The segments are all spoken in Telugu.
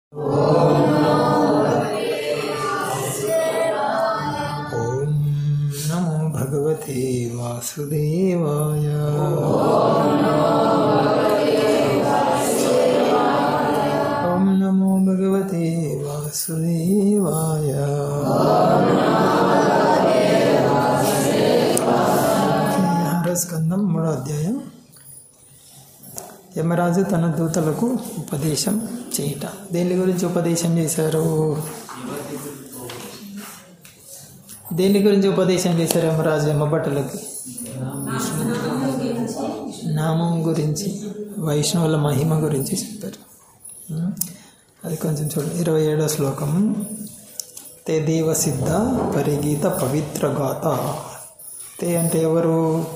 ఓం నమో భగవతే వాసుదేవాయ ఓం నమో భగవతే వాసుదేవాయ ఆరో స్కందం మూడో అధ్యాయం యమరాజు తన దూతలకు ఉపదేశం చేయట దేని గురించి ఉపదేశం చేశారు దేని గురించి ఉపదేశం చేశారు యమరాజు యమభటులకి నామం గురించి వైష్ణవుల మహిమ గురించి చెప్పారు ఉం? అది కొంచెం చూడండి ఇరవై ఏడో శ్లోకం తే దేవ సిద్ధ పరిగీత పవిత్ర గాత తే అంటే ఎవరు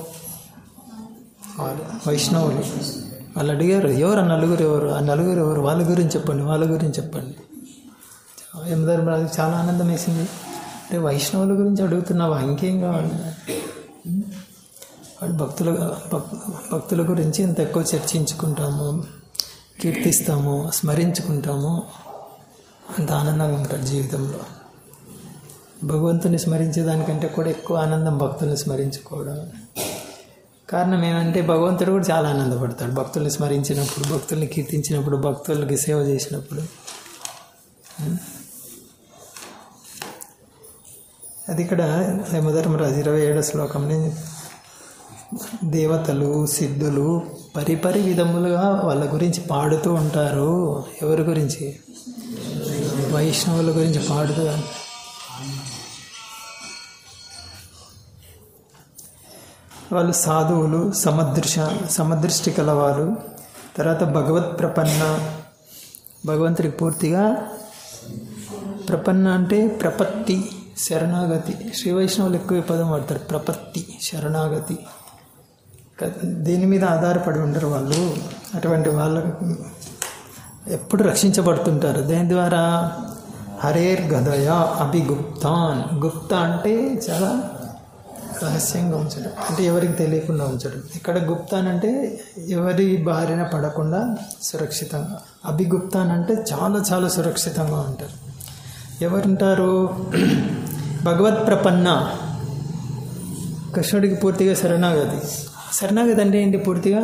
వాళ్ళు వైష్ణవులు వాళ్ళు అడిగారు ఎవరు ఆ నలుగురు ఎవరు ఆ నలుగురు ఎవరు వాళ్ళ గురించి చెప్పండి వాళ్ళ గురించి చెప్పండి యమధర్మరాజు చాలా ఆనందం వేసింది అంటే వైష్ణవుల గురించి అడుగుతున్నావా ఇంకేం కావాలి ఉం? వాళ్ళు భక్తుల భక్- భక్తుల గురించి ఇంత ఎక్కువ చర్చించుకుంటాము కీర్తిస్తాము స్మరించుకుంటాము అంత ఆనందంగా ఉంటారు జీవితంలో భగవంతుని స్మరించేదానికంటే కూడా ఎక్కువ ఆనందం భక్తుల్ని స్మరించుకోవడం కారణం ఏమంటే భగవంతుడు కూడా చాలా ఆనందపడతాడు భక్తుల్ని స్మరించినప్పుడు భక్తుల్ని కీర్తించినప్పుడు భక్తులకి సేవ చేసినప్పుడు ఉం? అది ఇక్కడ యమధర్మరాజు ఇరవై ఏడో శ్లోకంని దేవతలు సిద్ధులు పరిపరి విధములుగా వాళ్ళ గురించి పాడుతూ ఉంటారు ఎవరి గురించి వైష్ణవుల గురించి పాడుతూ వాళ్ళు సాధువులు సమదృశ సమదృష్టి కలవారు తర్వాత భగవత్ ప్రపన్న భగవంతుడికి పూర్తిగా ప్రపన్న అంటే ప్రపత్తి శరణాగతి శ్రీ వైష్ణవులు ఎక్కువ ఈ పదం వాడతారు ప్రపత్తి శరణాగతి క- దీని మీద ఆధారపడి ఉండరు వాళ్ళు అటువంటి వాళ్ళకు ఎప్పుడు రక్షించబడుతుంటారు దేని ద్వారా హరేర్ గదయ అభిగుప్తాన్ గుప్త అంటే చాలా రహస్యంగా ఉంచడం అంటే ఎవరికి తెలియకుండా ఉంచడం ఇక్కడ గుప్తాన్ అంటే ఎవరి బారిన పడకుండా సురక్షితంగా అభిగుప్తాన్ అంటే చాలా చాలా సురక్షితంగా ఉంటారు ఎవరుంటారు భగవత్ ప్రపన్న కృష్ణుడికి పూర్తిగా శరణాగతి శరణాగతి అంటే ఏంటి పూర్తిగా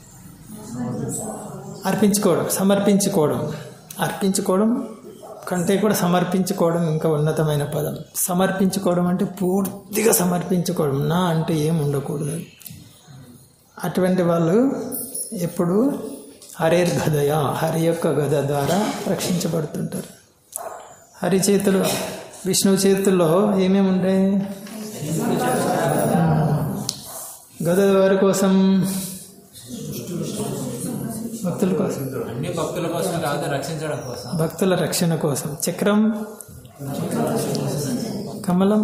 అర్పించుకోవడం సమర్పించుకోవడం అర్పించుకోవడం కంటే కూడా సమర్పించుకోవడం ఇంకా ఉన్నతమైన పదం సమర్పించుకోవడం అంటే పూర్తిగా సమర్పించుకోవడం నా అంటే ఏం ఉండకూడదు అటువంటి వాళ్ళు ఎప్పుడు హరేర్ గదయ హరి యొక్క గద ద్వారా రక్షించబడుతుంటారు హరి చేతులు విష్ణువు చేతుల్లో ఏమేమి ఉంటాయి గద వారి కోసం భక్తుల కోసం అన్ని భక్తుల కోసం కాదు రక్షించడం కోసం భక్తుల రక్షణ కోసం చక్రం కమలం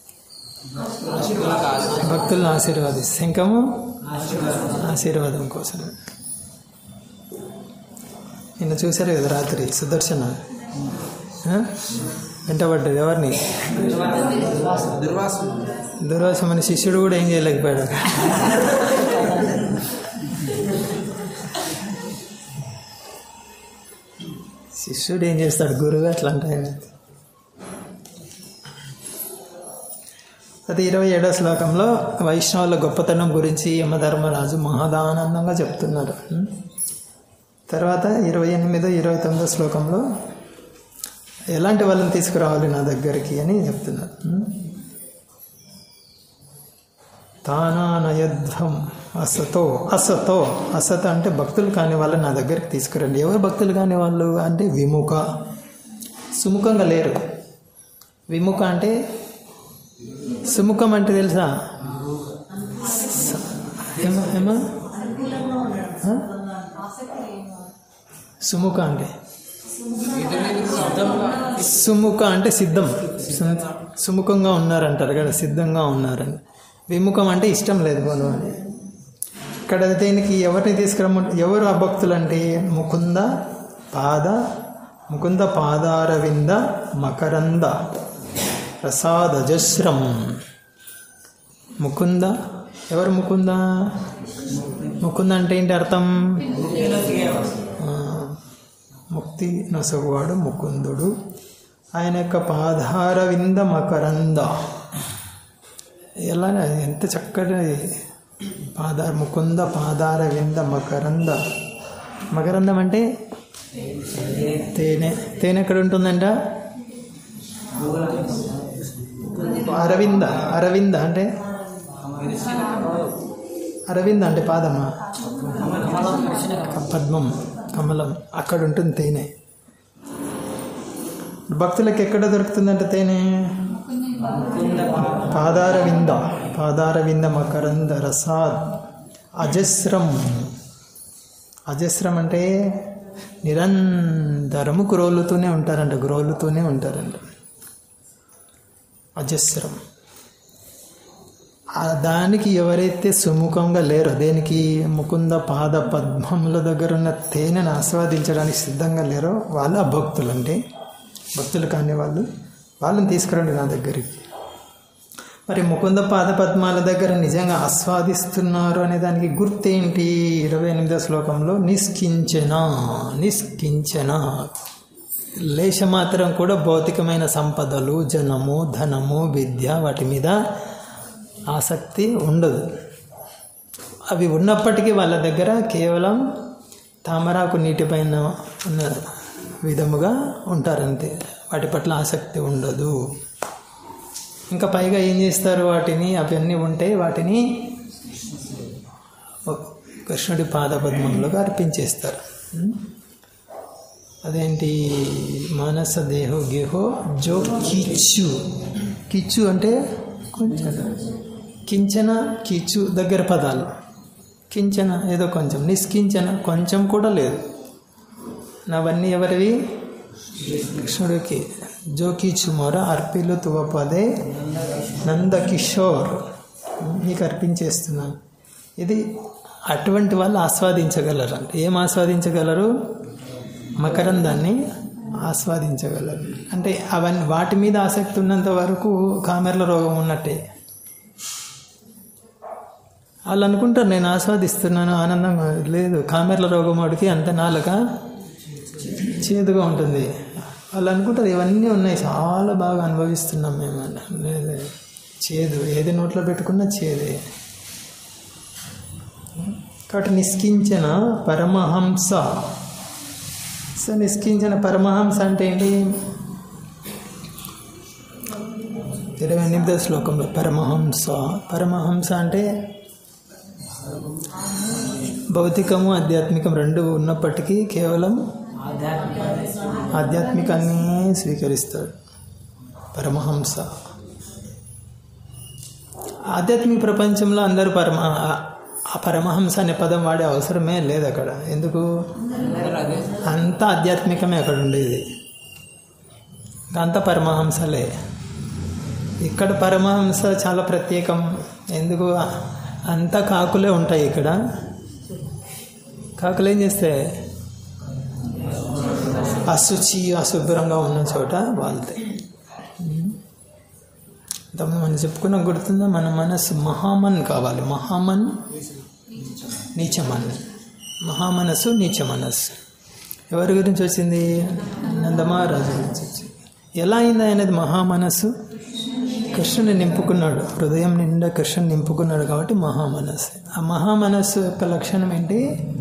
భక్తులను ఆశీర్వాది శంఖము ఆశీర్వాదం కోసం నిన్న చూశారు కదా రాత్రి సుదర్శన ఆ? వెంటబడ్డది ఎవరిని దుర్వాసం అనే శిష్యుడు కూడా ఏం చేయలేకపోయాడు శిష్యుడు ఏం చేస్తాడు గురువు అట్లా అంటే అది ఇరవై ఏడో శ్లోకంలో వైష్ణవుల గొప్పతనం గురించి యమధర్మరాజు మహదానందంగా చెప్తున్నారు ఉం? తర్వాత ఇరవై ఎనిమిదో ఇరవై తొమ్మిదో శ్లోకంలో ఎలాంటి వాళ్ళని తీసుకురావాలి నా దగ్గరికి అని చెప్తున్నారు ఉం? తానానయధ్వం అసతో అసతో అసత అంటే భక్తులు కాని వాళ్ళు నా దగ్గరికి తీసుకురండి ఎవరు భక్తులు కాని వాళ్ళు అంటే విముఖ సుముఖంగా లేరు విముఖ అంటే సుముఖం అంటే తెలుసా స- ఏమో ఏమో ఆ? సుముఖ అంటే సుముఖ అంటే సిద్ధం సు- సుముఖంగా ఉన్నారంటారు కదా సిద్ధంగా ఉన్నారని విముఖం అంటే ఇష్టం లేదు పోను అని ఇక్కడ దీనికి ఎవరిని తీసుకురమ్మ ఎవరు అభక్తులు అంటే ముకుంద పాద ముకుంద పాదారవింద మకరంద ప్రసాదజస్రం ముకుంద ఎవరు ముకుంద ముకుంద అంటే ఏంటి అర్థం ఆ, ముక్తి నొసగువాడు ముకుందుడు ఆయన యొక్క పాదార వింద మకరంద ఎలా ఎంత చక్కటి పాదార ముకుంద పాదార వింద మకరంద మకరందం అంటే తేనె తేనె ఎక్కడ ఉంటుందంట అరవింద అరవింద అంటే అరవింద అంటే పాదమా పద్మం కమలం అక్కడ ఉంటుంది తేనె భక్తులకు ఎక్కడ దొరుకుతుందంట తేనె పాదార వింద పాదార వింద మకరంద రసాద్ అజస్రం అజస్రం అంటే నిరంతరము గ్రోలుతూనే ఉంటారంట గ్రోలుతూనే ఉంటారంట అజస్రం ఆ దానికి ఎవరైతే సుముఖంగా లేరో దేనికి ముకుంద పాద పద్మముల దగ్గర ఉన్న తేనెను ఆస్వాదించడానికి సిద్ధంగా లేరో వాళ్ళ భక్తులు అంటే భక్తులు కాని వాళ్ళు వాళ్ళని తీసుకురండి నా దగ్గరికి మరి ముకుంద పాద పద్మాల దగ్గర నిజంగా ఆస్వాదిస్తున్నారు అనే దానికి గుర్తేంటి ఇరవై ఎనిమిదో శ్లోకంలో నిష్కించన నిష్కించన లేశమాత్రం కూడా భౌతికమైన సంపదలు జనము ధనము విద్య వాటి మీద ఆసక్తి ఉండదు అవి ఉన్నప్పటికీ వాళ్ళ దగ్గర కేవలం తామరాకు నీటిపైన ఉన్న విధముగా ఉంటారంతే వాటి పట్ల ఆసక్తి ఉండదు ఇంకా పైగా ఏం చేస్తారు వాటిని అవన్నీ ఉంటే వాటిని కృష్ణుడి పాదపద్మంలోకి అర్పించేస్తారు ఉం? అదేంటి మానస దేహో గేహో జో కిచ్చు కిచ్చు అంటే కొంచెం కించన కిచ్చు దగ్గర పదాలు కించన ఏదో కొంచెం నిష్కించన కొంచెం కూడా లేదు నవన్నీ ఎవరివి కృష్ణుడికి జో కిచ్చు మొర అర్పిలు తువ పదే నంద కిషోర్ నీకు అర్పించేస్తున్నాను ఇది అటువంటి వాళ్ళు ఆస్వాదించగలరు అంటే ఏం ఆస్వాదించగలరు మకరందాన్ని ఆస్వాదించగలరు అంటే అవన్నీ వాటి మీద ఆసక్తి ఉన్నంత వరకు కామెర్ల రోగం ఉన్నట్టే వాళ్ళు అనుకుంటారు నేను ఆస్వాదిస్తున్నాను ఆనందంగా లేదు కామెర్ల రోగం వాడికి అంత నాలుక చేదుగా ఉంటుంది వాళ్ళు అనుకుంటారు ఇవన్నీ ఉన్నాయి చాలా బాగా అనుభవిస్తున్నాం మేము అని. లేదు చేదు ఏది నోట్లో పెట్టుకున్నా చేదే కాబట్టి నిష్కించిన పరమహంస సో నిష్కించిన పరమహంస అంటే ఏంటి ఇరవై ఎనిమిదో శ్లోకంలో పరమహంస పరమహంస అంటే భౌతికము ఆధ్యాత్మికం రెండు ఉన్నప్పటికీ కేవలం ఆధ్యాత్మికాన్ని స్వీకరిస్తాడు పరమహంస ఆధ్యాత్మిక ప్రపంచంలో అందరూ పరమ ఆ పరమహంస అనే పదం వాడే అవసరమే లేదు అక్కడ ఎందుకు అదే అంత ఆధ్యాత్మికమే అక్కడ ఉండేది అంత పరమహంసలే ఇక్కడ పరమహంస చాలా ప్రత్యేకం ఎందుకు అంత కాకులే ఉంటాయి ఇక్కడ కాకులు ఏం చేస్తే అశుచి అశుభ్రంగా ఉన్న చోట వాళ్తాయి ఇంతకుముందు మనం చెప్పుకున్న గుర్తుందా మన మనసు మహామన్ కావాలి మహామన్ నీచమన్ మహామనస్సు నీచ మనస్సు ఎవరి గురించి వచ్చింది నందమహారాజు గురించి వచ్చింది ఎలా అయింది ఆయనది మహామనస్సు కృష్ణుని నింపుకున్నాడు హృదయం నిండా కృష్ణుని నింపుకున్నాడు కాబట్టి మహామనస్సు ఆ మహామనస్సు యొక్క లక్షణం ఏంటి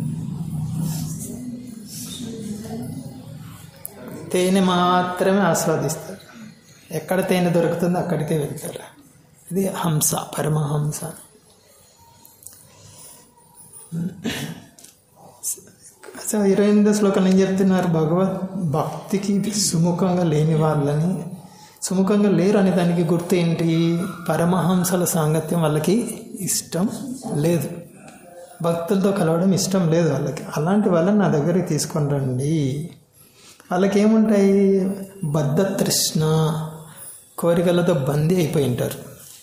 తేనె మాత్రమే ఆస్వాదిస్తారు ఎక్కడ తేనె దొరుకుతుందో అక్కడికే వెళ్తారు ఇది హంస పరమహంస సో ఇరవై ఎనిమిదో శ్లోకంలో ఏం చెప్తున్నారు భగవద్ భక్తికి సుముఖంగా లేని వాళ్ళని సుముఖంగా లేరు అనే దానికి గుర్తు ఏంటి పరమహంసల సాంగత్యం వాళ్ళకి ఇష్టం లేదు భక్తులతో కలవడం ఇష్టం లేదు వాళ్ళకి అలాంటి వాళ్ళని నా దగ్గరికి తీసుకొని రండి వాళ్ళకి ఏముంటాయి బద్ధ తృష్ణ కోరికలతో బందీ అయిపోయి ఉంటారు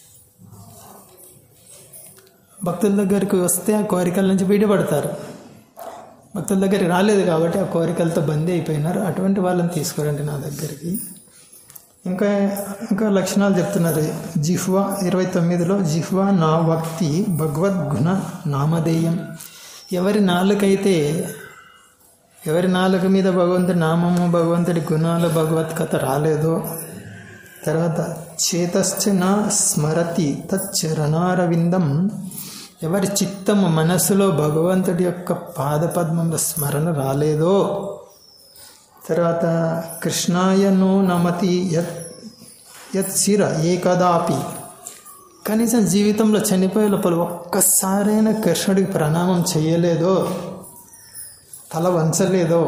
భక్తుల దగ్గరికి వస్తే ఆ కోరికల నుంచి బయటపడతారు భక్తుల దగ్గరికి రాలేదు కాబట్టి ఆ కోరికలతో బందీ అయిపోయినారు అటువంటి వాళ్ళని తీసుకురండి నా దగ్గరికి ఇంకా ఇంకా లక్షణాలు చెప్తున్నారు జిహ్వా ఇరవై తొమ్మిదిలో జిహ్వా నా భక్తి భగవద్గుణ నామధేయం ఎవరి నాలుకైతే ఎవరి నాలుక మీద భగవంతుడి నామము భగవంతుడి గుణాలు భగవత్ కథ రాలేదో తర్వాత చేతశ్చన స్మరతి తచ్చరణారవిందం ఎవరి చిత్తము మనసులో భగవంతుడి యొక్క పాదపద్మంలో స్మరణ రాలేదో తర్వాత కృష్ణాయనో నమతి యత్ యత్ శిర ఏకదాపి కనీసం జీవితంలో చనిపోయే లోపల ఒక్కసారైనా కృష్ణుడికి ప్రణామం చేయలేదో తల వంచలేదో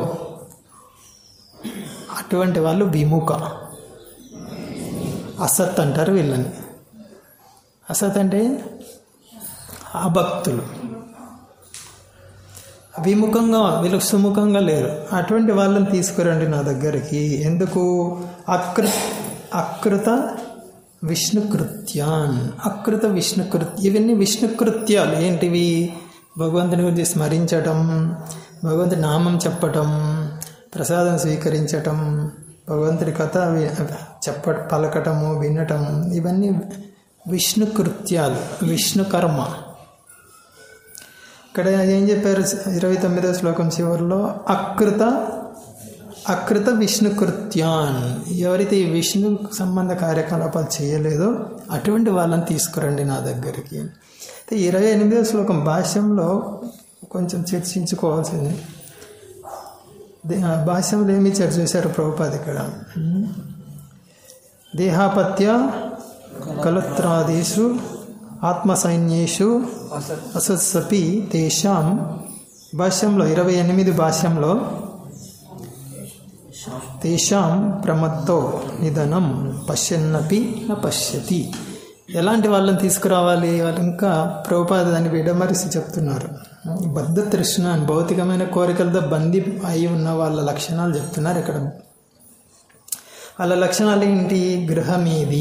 అటువంటి వాళ్ళు విముఖ అసత్ అంటారు వీళ్ళని అసత్ అంటే అభక్తులు విముఖంగా వీళ్ళకి సుముఖంగా లేరు అటువంటి వాళ్ళని తీసుకురండి నా దగ్గరికి ఎందుకు అకృ అకృత విష్ణుకృత్యాన్ అకృత విష్ణుకృత్య ఇవన్నీ విష్ణుకృత్యాలు ఏంటివి భగవంతుని గురించి స్మరించటం భగవంతుని నామం చెప్పటం ప్రసాదం స్వీకరించటం భగవంతుడి కథ వి- చెప్ప పలకటము వినటం ఇవన్నీ విష్ణు కృత్యాలు విష్ణు కర్మ ఇక్కడ ఏం చెప్పారు ఇరవై తొమ్మిదో శ్లోకం చివరిలో అకృత అకృత విష్ణు కృత్యాన్ ఎవరైతే ఈ విష్ణు సంబంధ కార్యకలాపాలు చేయలేదో అటువంటి వాళ్ళని తీసుకురండి నా దగ్గరికి అయితే ఇరవై ఎనిమిదో శ్లోకం భాష్యంలో కొంచెం చర్చించుకోవాల్సింది దే- ఆ భాష్యంలో ఏమి చర్చ చేశారు ప్రభుపాద్ ఇక్కడ దేహాపత్య కలత్రాదేశు ఆత్మసైన్యేషు అసత్సపి తేషాం భాష్యంలో ఇరవై ఎనిమిది భాష్యంలో తేషాం ప్రమత్తో నిధనం పశ్యన్నపి న పశ్యతి ఎలాంటి వాళ్ళని తీసుకురావాలి వాళ్ళు ఇంకా ప్రభుపాద దాన్ని విడమరిసి చెప్తున్నారు బద్ధ తృష్ణ అని భౌతికమైన కోరికలతో బందీ అయి ఉన్న వాళ్ళ లక్షణాలు చెప్తున్నారు ఇక్కడ వాళ్ళ లక్షణాలు ఏంటి గృహమేది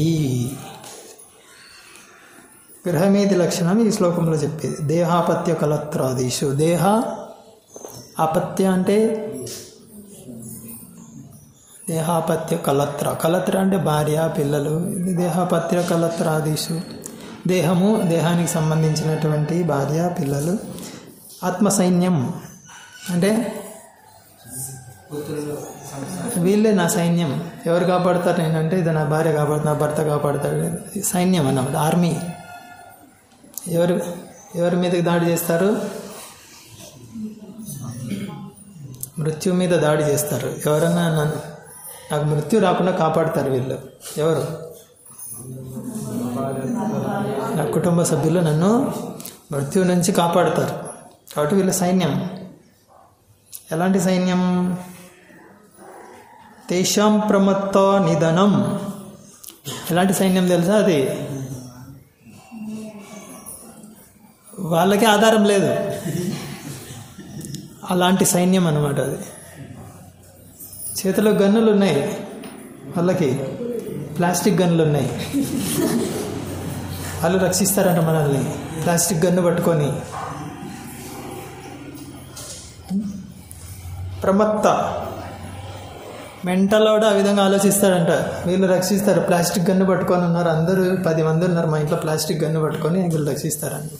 గృహమేది లక్షణం ఈ శ్లోకంలో చెప్పేది దేహాపత్య కలత్రాదీషు దేహ ఆపత్య అంటే దేహాపత్య కలత్ర కలత్ర అంటే భార్య పిల్లలు ఇది దేహాపత్య కలత్ర ఆదిషు దేహము దేహానికి సంబంధించినటువంటి భార్య పిల్లలు ఆత్మ సైన్యం అంటే వీళ్ళే నా సైన్యం ఎవరు కాపాడుతారు నేనంటే ఇది నా భార్య కాపాడుతుంది నా భర్త కాపాడుతాడు ఇది సైన్యం అన్నమాట ఆర్మీ ఎవరు ఎవరి మీదకి దాడి చేస్తారు మృత్యు మీద దాడి చేస్తారు ఎవరన్నా నన్ను నాకు మృత్యు రాకుండా కాపాడుతారు వీళ్ళు ఎవరు నా కుటుంబ సభ్యులు నన్ను మృత్యు నుంచి కాపాడుతారు కాబట్టి వీళ్ళ సైన్యం ఎలాంటి సైన్యం తేషాం ప్రమత్త నిధనం ఎలాంటి సైన్యం తెలుసా అది వాళ్ళకి ఆధారం లేదు అలాంటి సైన్యం అన్నమాట అది చేతిలో గన్నులు ఉన్నాయి వాళ్ళకి ప్లాస్టిక్ గన్నులు ఉన్నాయి వాళ్ళు రక్షిస్తారంట మనల్ని ప్లాస్టిక్ గన్ను పట్టుకొని ప్రమత్త మెంటలోడు ఆ విధంగా ఆలోచిస్తాడంట వీళ్ళు రక్షిస్తారు ప్లాస్టిక్ గన్ను పట్టుకొని ఉన్నారు అందరూ పది మంది ఉన్నారు మా ఇంట్లో ప్లాస్టిక్ గన్ను పట్టుకొని వీళ్ళు రక్షిస్తారండి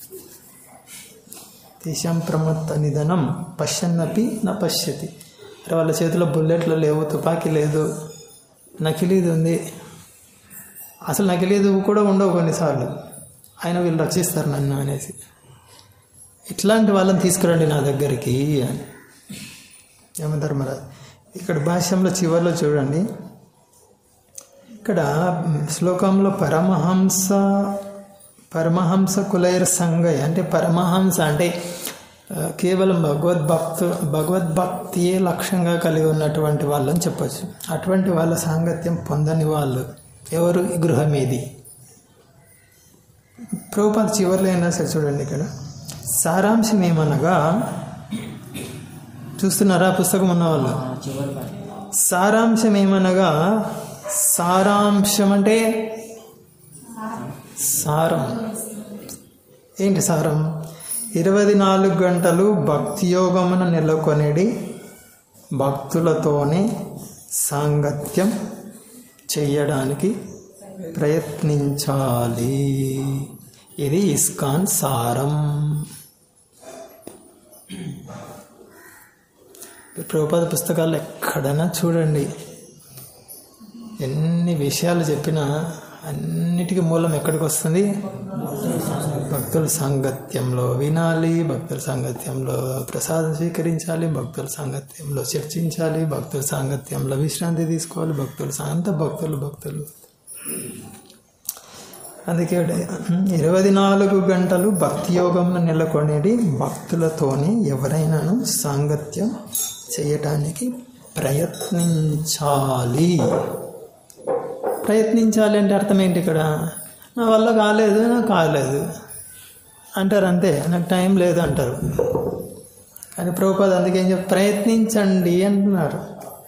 తేషాం ప్రమత్త నిధనం పశ్యన్నపి నా పశ్యతి అరే వాళ్ళ చేతిలో బుల్లెట్లు లేవు తుపాకీ లేదు నకిలీది ఉంది అసలు నకిలీది కూడా ఉండవు కొన్నిసార్లు ఆయన వీళ్ళు రక్షిస్తారు నన్ను అనేసి ఇట్లాంటి వాళ్ళని తీసుకురండి నా దగ్గరికి అని యమధర్మరాజు ఇక్కడ భాష్యంలో చివరిలో చూడండి ఇక్కడ శ్లోకంలో పరమహంస పరమహంస కులైర్ సంగయ్ అంటే పరమహంస అంటే ఆ, కేవలం భగవద్భక్తు భగవద్భక్తియే లక్ష్యంగా కలిగి ఉన్నటువంటి వాళ్ళని చెప్పచ్చు అటువంటి వాళ్ళ సాంగత్యం పొందని వాళ్ళు ఎవరు ఈ గృహమేది ప్రభుపాద చివరిలో అయినా సరే చూడండి ఇక్కడ సారాంశం ఏమనగా చూస్తున్నారా ఆ పుస్తకం ఉన్న వాళ్ళు చివరి పని సారాంశం ఏమనగా సారాంశం అంటే సారం ఏంటి సారం ఇరవై నాలుగు గంటలు భక్తి యోగమున నెలకొనేది భక్తులతోనే సాంగత్యం చెయ్యడానికి ప్రయత్నించాలి ఇది ఇస్కాన్ సారం ప్రభుపాద పుస్తకాలు ఎక్కడైనా చూడండి ఎన్ని విషయాలు చెప్పినా అన్నిటికీ మూలం ఎక్కడికి వస్తుంది భక్తుల సాంగత్యంలో వినాలి భక్తుల సాంగత్యంలో ప్రసాదం స్వీకరించాలి భక్తుల సాంగత్యంలో చర్చించాలి భక్తుల సాంగత్యంలో విశ్రాంతి తీసుకోవాలి భక్తులు సా- అంత భక్తులు భక్తులు అందుకే ఇరవై నాలుగు గంటలు భక్తి యోగంలో నెలకొనేది భక్తులతోని ఎవరైనాను సాంగత్యం చేయటానికి ప్రయత్నించాలి ప్రయత్నించాలి అంటే అర్థం ఏంటి ఇక్కడ నా వల్ల కాలేదు నాకు కాలేదు అంటారు అంతే నాకు టైం లేదు అంటారు కానీ ప్రభుపాద అందుకే ఏం చెప్ ప్రయత్నించండి అంటున్నారు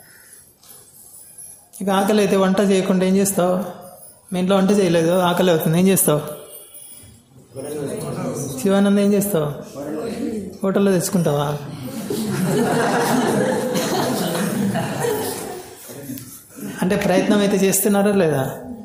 ఇక ఆకలి అయితే వంట చేయకుండా ఏం చేస్తావు మీ ఇంట్లో వంట చేయలేదు ఆకలి అవుతుంది ఏం చేస్తావు శివానంద్ ఏం చేస్తావు హోటల్లో తెచ్చుకుంటావా అంటే ప్రయత్నం అయితే చేస్తున్నారా లేదా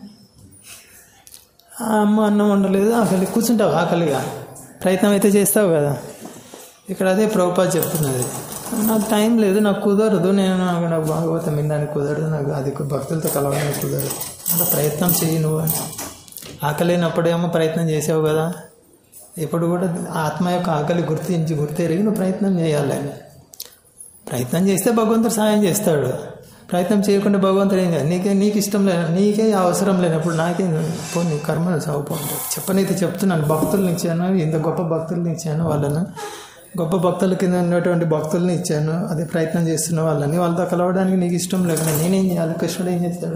ఆ అమ్మ అన్నం వండలేదు ఆకలి కూర్చుంటావు ఆకలిగా ప్రయత్నం అయితే చేస్తావు కదా ఇక్కడ అదే ప్రభుపాద చెప్తున్నది నాకు టైం లేదు నాకు కుదరదు నేను నాకు నాకు భాగవతం వినడానికి కుదరదు నాకు అది భక్తులతో కలవడానికి కుదరదు అంటే ప్రయత్నం చెయ్యి నువ్వు అని ఆకలినప్పుడేమో ప్రయత్నం చేసావు కదా ఇప్పుడు కూడా ఆత్మ యొక్క ఆకలి గుర్తించి గుర్తెరిగి నువ్వు ప్రయత్నం చేయాలి ప్రయత్నం చేస్తే భగవంతుడు సాయం చేస్తాడు ప్రయత్నం చేయకుండా భగవంతుడు ఏం చేయాలి నీకే నీకు ఇష్టం లేన నీకే అవసరం లేనప్పుడు నాకే పో నీ కర్మ సాగుపో అంటాడు చెప్పనైతే చెప్తున్నాను భక్తుల్ని ఇచ్చాను ఇంత గొప్ప భక్తుల్ని ఇచ్చాను వాళ్ళను గొప్ప భక్తుల కింద ఉన్నటువంటి భక్తుల్ని ఇచ్చాను అదే ప్రయత్నం చేస్తున్న వాళ్ళని వాళ్ళతో కలవడానికి నీకు ఇష్టం లేకుండా నేనేం చేయాలి కృష్ణుడు ఏం చేస్తాడు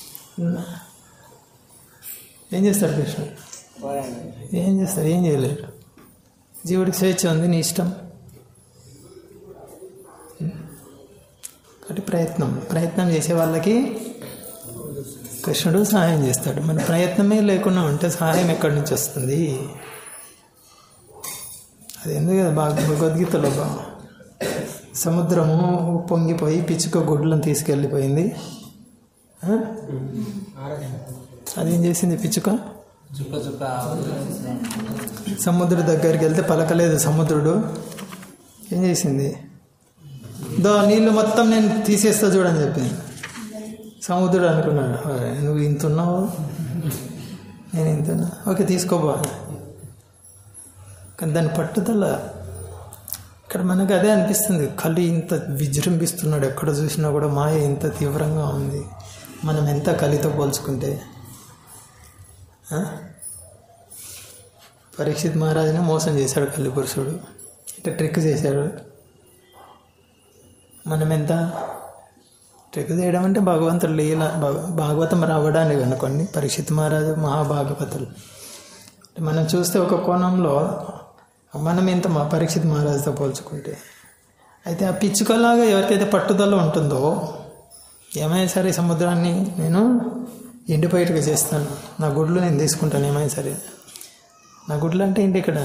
ఏం చేస్తాడు కృష్ణుడు ఏం చేస్తాడు ఏం చేయలేడు జీవుడికి స్వేచ్ఛ ఉంది నీ ఇష్టం కాబట్టి ప్రయత్నం ప్రయత్నం చేసే వాళ్ళకి కృష్ణుడు సహాయం చేస్తాడు మన ప్రయత్నమే లేకుండా ఉంటే సహాయం ఎక్కడి నుంచి వస్తుంది అది ఎందుకు కదా బాగా భగవద్గీతలో బా సముద్రము పొంగిపోయి పిచ్చుక గుడ్లను తీసుకెళ్ళిపోయింది ఆ? అదేం చేసింది పిచ్చుక చుక్క చుక్క సముద్రుడి దగ్గరికి వెళ్తే పలకలేదు సముద్రుడు ఏం చేసింది దో నీళ్ళు మొత్తం నేను తీసేస్తా చూడని చెప్పింది సముద్రుడు అనుకున్నాడు "ఒరే, నువ్వు ఇంత ఉన్నావు నేను ఇంత ఉన్నా ఓకే తీసుకోబో కానీ దాని పట్టుదల ఇక్కడ మనకు అదే అనిపిస్తుంది కలి ఇంత విజృంభిస్తున్నాడు ఎక్కడ చూసినా కూడా మాయ ఇంత తీవ్రంగా ఉంది మనం ఎంత కలితో పోల్చుకుంటే ఆ? పరీక్షిత్ మహారాజుని మోసం చేశాడు కల్లి పురుషుడు ఇట్లా ట్రిక్ చేశాడు మనం ఎంత ట్రిక్ చేయడం అంటే భగవంతుడు లీల భగ- భాగవతం రావడానికి అనుకోండి పరీక్షిత్ మహారాజు మహాభాగవతులు మనం చూస్తే ఒక కోణంలో మనం ఎంత మా పరీక్షిత్ మహారాజుతో పోల్చుకుంటే అయితే ఆ పిచ్చుకలాగా ఎవరికైతే పట్టుదల ఉంటుందో ఏమైనా సరే సముద్రాన్ని నేను ఎండిపోయేట్టుగా చేస్తాను నా గుడ్లు నేను తీసుకుంటాను ఏమైనా సరే నా గుడ్లు అంటే ఏంటి ఇక్కడ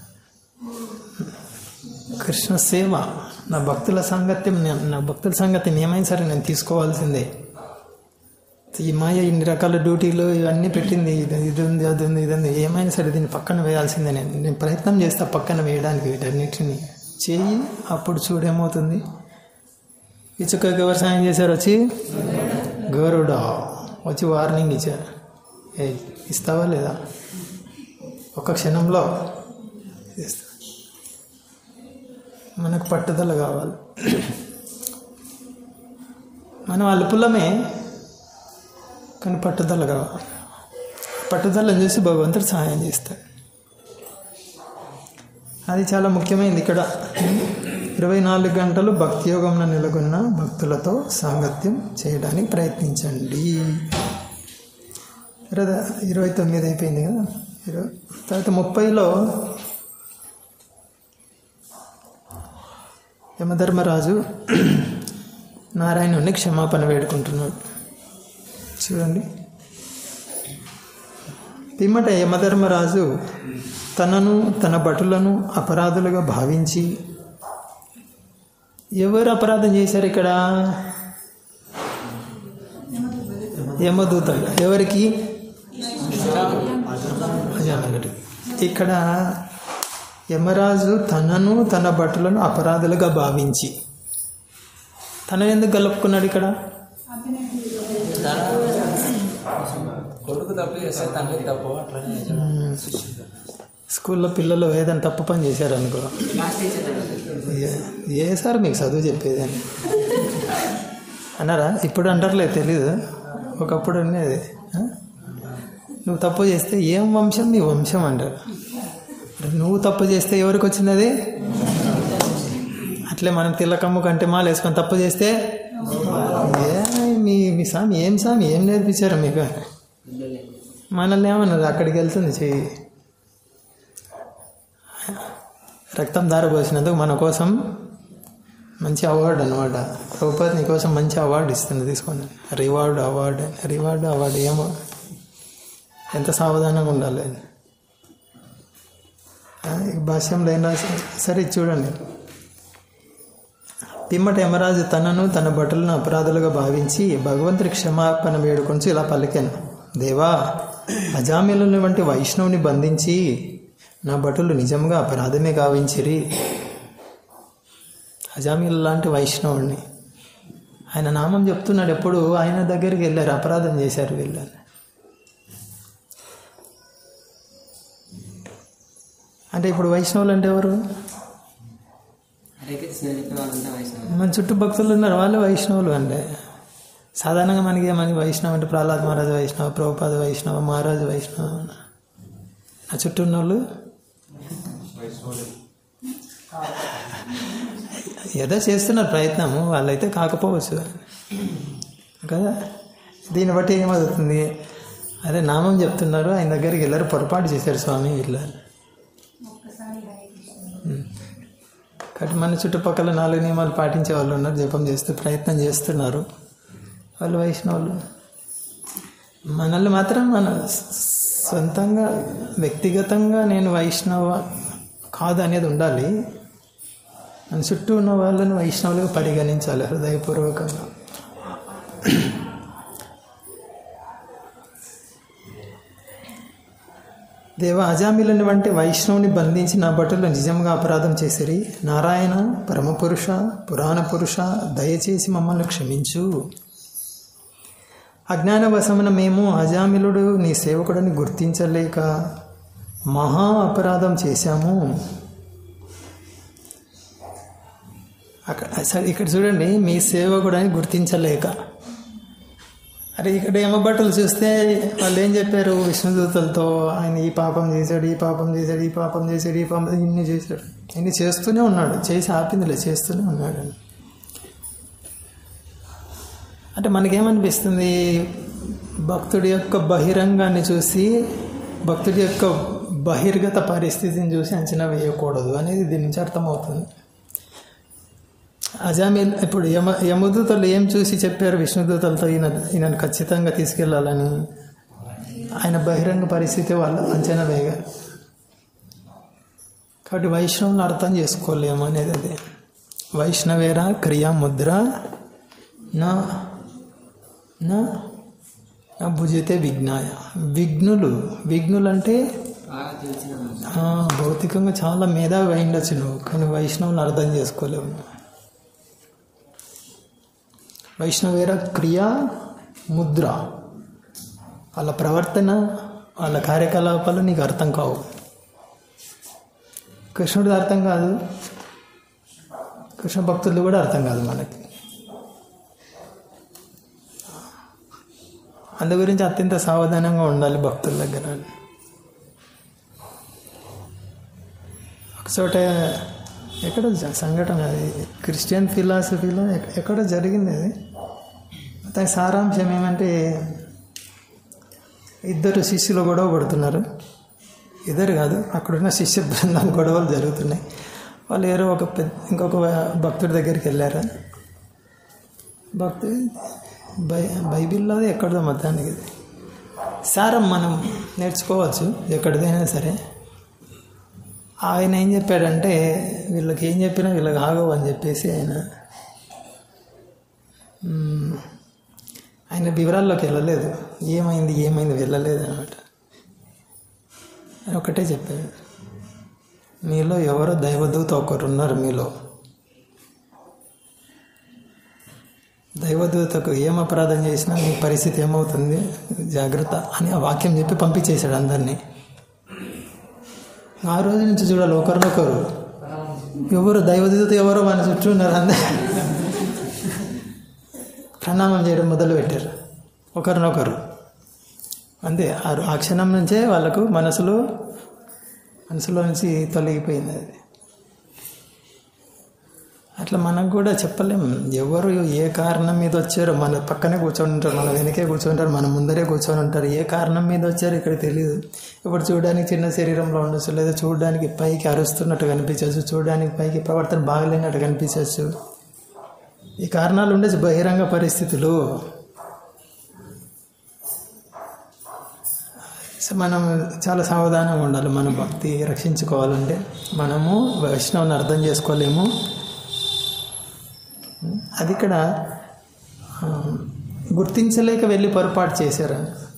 కృష్ణ సేవ నా భక్తుల సాంగత్యం నే- నా భక్తుల సాంగత్యం ఏమైనా సరే నేను తీసుకోవాల్సిందే ఈ మాయ ఇన్ని రకాల డ్యూటీలు ఇవన్నీ పెట్టింది ఇది ఇది ఉంది అది ఉంది ఇది ఉంది ఏమైనా సరే దీన్ని పక్కన వేయాల్సిందే నేను నేను ప్రయత్నం చేస్తా పక్కన వేయడానికి వీటన్నిటిని చేయి అప్పుడు చూడేమవుతుంది ఇసుకకి ఎవరు సాయం చేశారు వచ్చి గరుడ వచ్చి వార్నింగ్ ఇచ్చారు ఏ ఇస్తావా లేదా ఒక క్షణంలో ఇస్తా మనకు పట్టుదల కావాలి మనం అల్పులమే కానీ పట్టుదల కావాలి పట్టుదలను చూసి భగవంతుడు సహాయం చేస్తాడు అది చాలా ముఖ్యమైనది ఇక్కడ ఇరవై నాలుగు గంటలు భక్తి యోగంలో నెలకొన్న భక్తులతో సాంగత్యం చేయడానికి ప్రయత్నించండి ఇరవై ఇరవై తొమ్మిది అయిపోయింది కదా ఇరవై తర్వాత ముప్పైలో యమధర్మరాజు నారాయణుని క్షమాపణ వేడుకుంటున్నాడు చూడండి పిమ్మట యమధర్మరాజు తనను తన భటులను అపరాధులుగా భావించి ఎవరు అపరాధం చేశారు ఇక్కడ యమదూతలు ఎవరికి అజానకుడికి ఇక్కడ యమరాజు తనను తన భటులను అపరాధులుగా భావించి తనని ఎందుకు కలుపుకున్నాడు ఇక్కడ తన కొడుకు తప్పు చేస్తే తండ్రి తప్పు అట్లనే చేశాడు. స్కూల్లో పిల్లలు ఏదైనా తప్పు పని చేశారనుకో ఏ- ఏ సార్ మీకు చదువు చెప్పేది అని అన్నారా ఇప్పుడు అంటారులే తెలీదు ఒకప్పుడు ఉండేది ఆ? నువ్వు తప్పు చేస్తే ఏం వంశం నీ వంశం అంటారు మరి నువ్వు తప్పు చేస్తే ఎవరికి వచ్చినది అట్లే మనం తిల్లకమ్ము కంటే మాల వేసుకొని తప్పు చేస్తే ఏ మీ మీ స్వామి ఏం స్వామి ఏం నేర్పించారు మీకు మనల్ని ఏమన్నది అక్కడికి వెళ్తుంది చెయ్యి రక్తం దారపోసినందుకు మన కోసం మంచి అవార్డు అనమాట రూపాయి నీ కోసం మంచి అవార్డు ఇస్తుంది తీసుకోండి రివార్డు అవార్డు రివార్డు అవార్డు ఏమో ఎంత సావధానంగా ఉండాలి ఆ, ఈ భాష్యంలో ఏం రాసి సరే ఇది చూడండి పిమ్మట యమరాజు తనను తన భటులను అపరాధులుగా భావించి భగవంతుడి క్షమాపణ వేడుకొని ఇలా పలికాను దేవా అజామిలుని వంటి వైష్ణవుని బంధించి నా భటులు నిజంగా అపరాధమే గావించిరి అజామిలు లాంటి వైష్ణవుడిని ఆయన నామం చెప్తున్నాడు ఎప్పుడు ఆయన దగ్గరికి వెళ్ళారు అపరాధం చేశారు వీళ్ళని అంటే ఇప్పుడు వైష్ణవులు అంటే ఎవరు హరే కృష్ణ చెప్పిన వాళ్ళంతా వైష్ణవులు మన చుట్టుభక్తులు ఉన్నారు వాళ్ళు వైష్ణవులు అంటే సాధారణంగా మనకి ఏమని వైష్ణవ్ అంటే ప్రహ్లాద్ మహారాజ్ వైష్ణవ ప్రభుపాద వైష్ణవ మహారాజ్ వైష్ణవ నా చుట్టూ ఉన్న వాళ్ళు ఏదో చేస్తున్నారు ప్రయత్నము వాళ్ళైతే కాకపోవచ్చు కదా దీన్ని బట్టి ఏమవుతుంది అదే నామం చెప్తున్నారు ఆయన దగ్గరికి వెళ్ళారు పొరపాటు చేశారు స్వామి వీళ్ళు ఉం. కాబట్టి మన చుట్టుపక్కల నాలుగు నియమాలు పాటించే వాళ్ళు ఉన్నారు జపం చేస్తూ ప్రయత్నం చేస్తున్నారు వాళ్ళు వైష్ణవులు మనల్ని మాత్రం మన సొంతంగా వ్యక్తిగతంగా నేను వైష్ణవ కాదు అనేది ఉండాలి మన చుట్టూ ఉన్న వాళ్ళని వైష్ణవులుగా పరిగణించాలి హృదయపూర్వకంగా దేవ అజామిలని వంటి వైష్ణవుని బంధించి నా భటులు నిజంగా అపరాధం చేసిరి నారాయణ పరమపురుష పురాణ పురుష దయచేసి మమ్మల్ని క్షమించు అజ్ఞానవశమున మేము అజామిలుడు నీ సేవకుడిని గుర్తించలేక మహా అపరాధం చేశాము అక్కడ సరే ఇక్కడ చూడండి మీ సేవకుడని గుర్తించలేక అరే ఇక్కడ యమభట్టులు చూస్తే వాళ్ళు ఏం చెప్పారు విష్ణుదూతలతో ఆయన ఈ పాపం చేశాడు ఈ పాపం చేశాడు ఈ పాపం చేశాడు ఈ పాపం ఇన్ని చేశాడు ఇన్ని చేస్తూనే ఉన్నాడు చేసి ఆపిందిలే చేస్తూనే ఉన్నాడు అని అంటే మనకేమనిపిస్తుంది భక్తుడి యొక్క బహిరంగాన్ని చూసి భక్తుడి యొక్క బహిర్గత పరిస్థితిని చూసి అంచనా వేయకూడదు అనేది దీని నుంచి అర్థమవుతుంది అజామిల్ ఇప్పుడు యమ యమదూతలు ఏం చూసి చెప్పారు విష్ణుదూతలతో ఈయన ఈయనను ఖచ్చితంగా తీసుకెళ్లాలని ఆయన బహిరంగ పరిస్థితి వాళ్ళు అంచనా వేయగారు కాబట్టి వైష్ణవుని అర్థం చేసుకోలేము అనేది అదే వైష్ణవేర క్రియా ముద్ర నా నా నా భుజితే విఘ్నాయ విఘ్నులు విఘ్నులు అంటే బాగా తెలిసిన వాళ్ళు. ఆ, భౌతికంగా చాలా మేధావి అయి ఉండొచ్చు నువ్వు కానీ వైష్ణవుని అర్థం చేసుకోలేవు వైష్ణవేర క్రియ ముద్ర వాళ్ళ ప్రవర్తన వాళ్ళ కార్యకలాపాలు నీకు అర్థం కావు కృష్ణుడిది అర్థం కాదు కృష్ణ భక్తులు కూడా అర్థం కాదు మనకి అందు గురించి అత్యంత సావధానంగా ఉండాలి భక్తుల దగ్గర ఒకచోట ఎక్కడ జ- సంఘటన అది క్రిస్టియన్ ఫిలాసఫీలో ఎక్- ఎక్కడో జరిగింది అది దాని సారాంశం ఏమంటే ఇద్దరు శిష్యులు గొడవ పడుతున్నారు ఇద్దరు కాదు అక్కడున్న శిష్య బృందం గొడవలు జరుగుతున్నాయి వాళ్ళు ఎవరో ఒక పెద్ద ఇంకొక భక్తుడి దగ్గరికి వెళ్ళారు భక్తు బై బైబిల్లో అది ఎక్కడదో మొత్తానికి ఇది. సారం మనం నేర్చుకోవచ్చు ఎక్కడిదైనా సరే ఆయన ఏం చెప్పాడంటే వీళ్ళకి ఏం చెప్పినా వీళ్ళకి ఆగవు అని చెప్పేసి ఆయన మ్మ్, ఆయన వివరాల్లోకి వెళ్ళలేదు ఏమైంది ఏమైంది వెళ్ళలేదు అనమాట ఆయన ఒకటే చెప్పాడు మీలో ఎవరో దైవదూత ఒకరు ఉన్నారు మీలో దైవదూతకు ఏం అపరాధం చేసినా నీ పరిస్థితి ఏమవుతుంది జాగ్రత్త అని ఆ వాక్యం చెప్పి పంపించేశాడు అందరినీ ఆ రోజు నుంచి చూడాలి ఒకరినొకరు ఎవరు దైవదూత ఎవరో మన చుట్టూ ఉన్నారు అందరు ప్రణామం చేయడం మొదలు పెట్టారు ఒకరినొకరు అంతే ఆ రో- ఆ క్షణం నుంచే వాళ్ళకు మనసులో మనసులో నుంచి తొలగిపోయింది అది అట్లా మనకు కూడా చెప్పలేం ఎవరు ఏ కారణం మీద వచ్చారో మన పక్కనే కూర్చొని ఉంటారు మన వెనకే కూర్చొని ఉంటారు మన ముందరే కూర్చొని ఉంటారు ఏ కారణం మీద వచ్చారో ఇక్కడ తెలియదు ఇప్పుడు చూడడానికి చిన్న శరీరంలో ఉండొచ్చు లేదా చూడడానికి పైకి అరుస్తున్నట్టు కనిపించవచ్చు చూడడానికి పైకి ప్రవర్తన బాగలేనట్టు కనిపించవచ్చు ఈ కారణాలు ఉండొచ్చు బహిరంగ పరిస్థితులు సో మనం చాలా సావధానంగా ఉండాలి మన భక్తి రక్షించుకోవాలంటే మనము వైష్ణవుని అర్థం చేసుకోలేము అది ఇక్కడ ఆ, గుర్తించలేక వెళ్ళి పొరపాటు చేశారు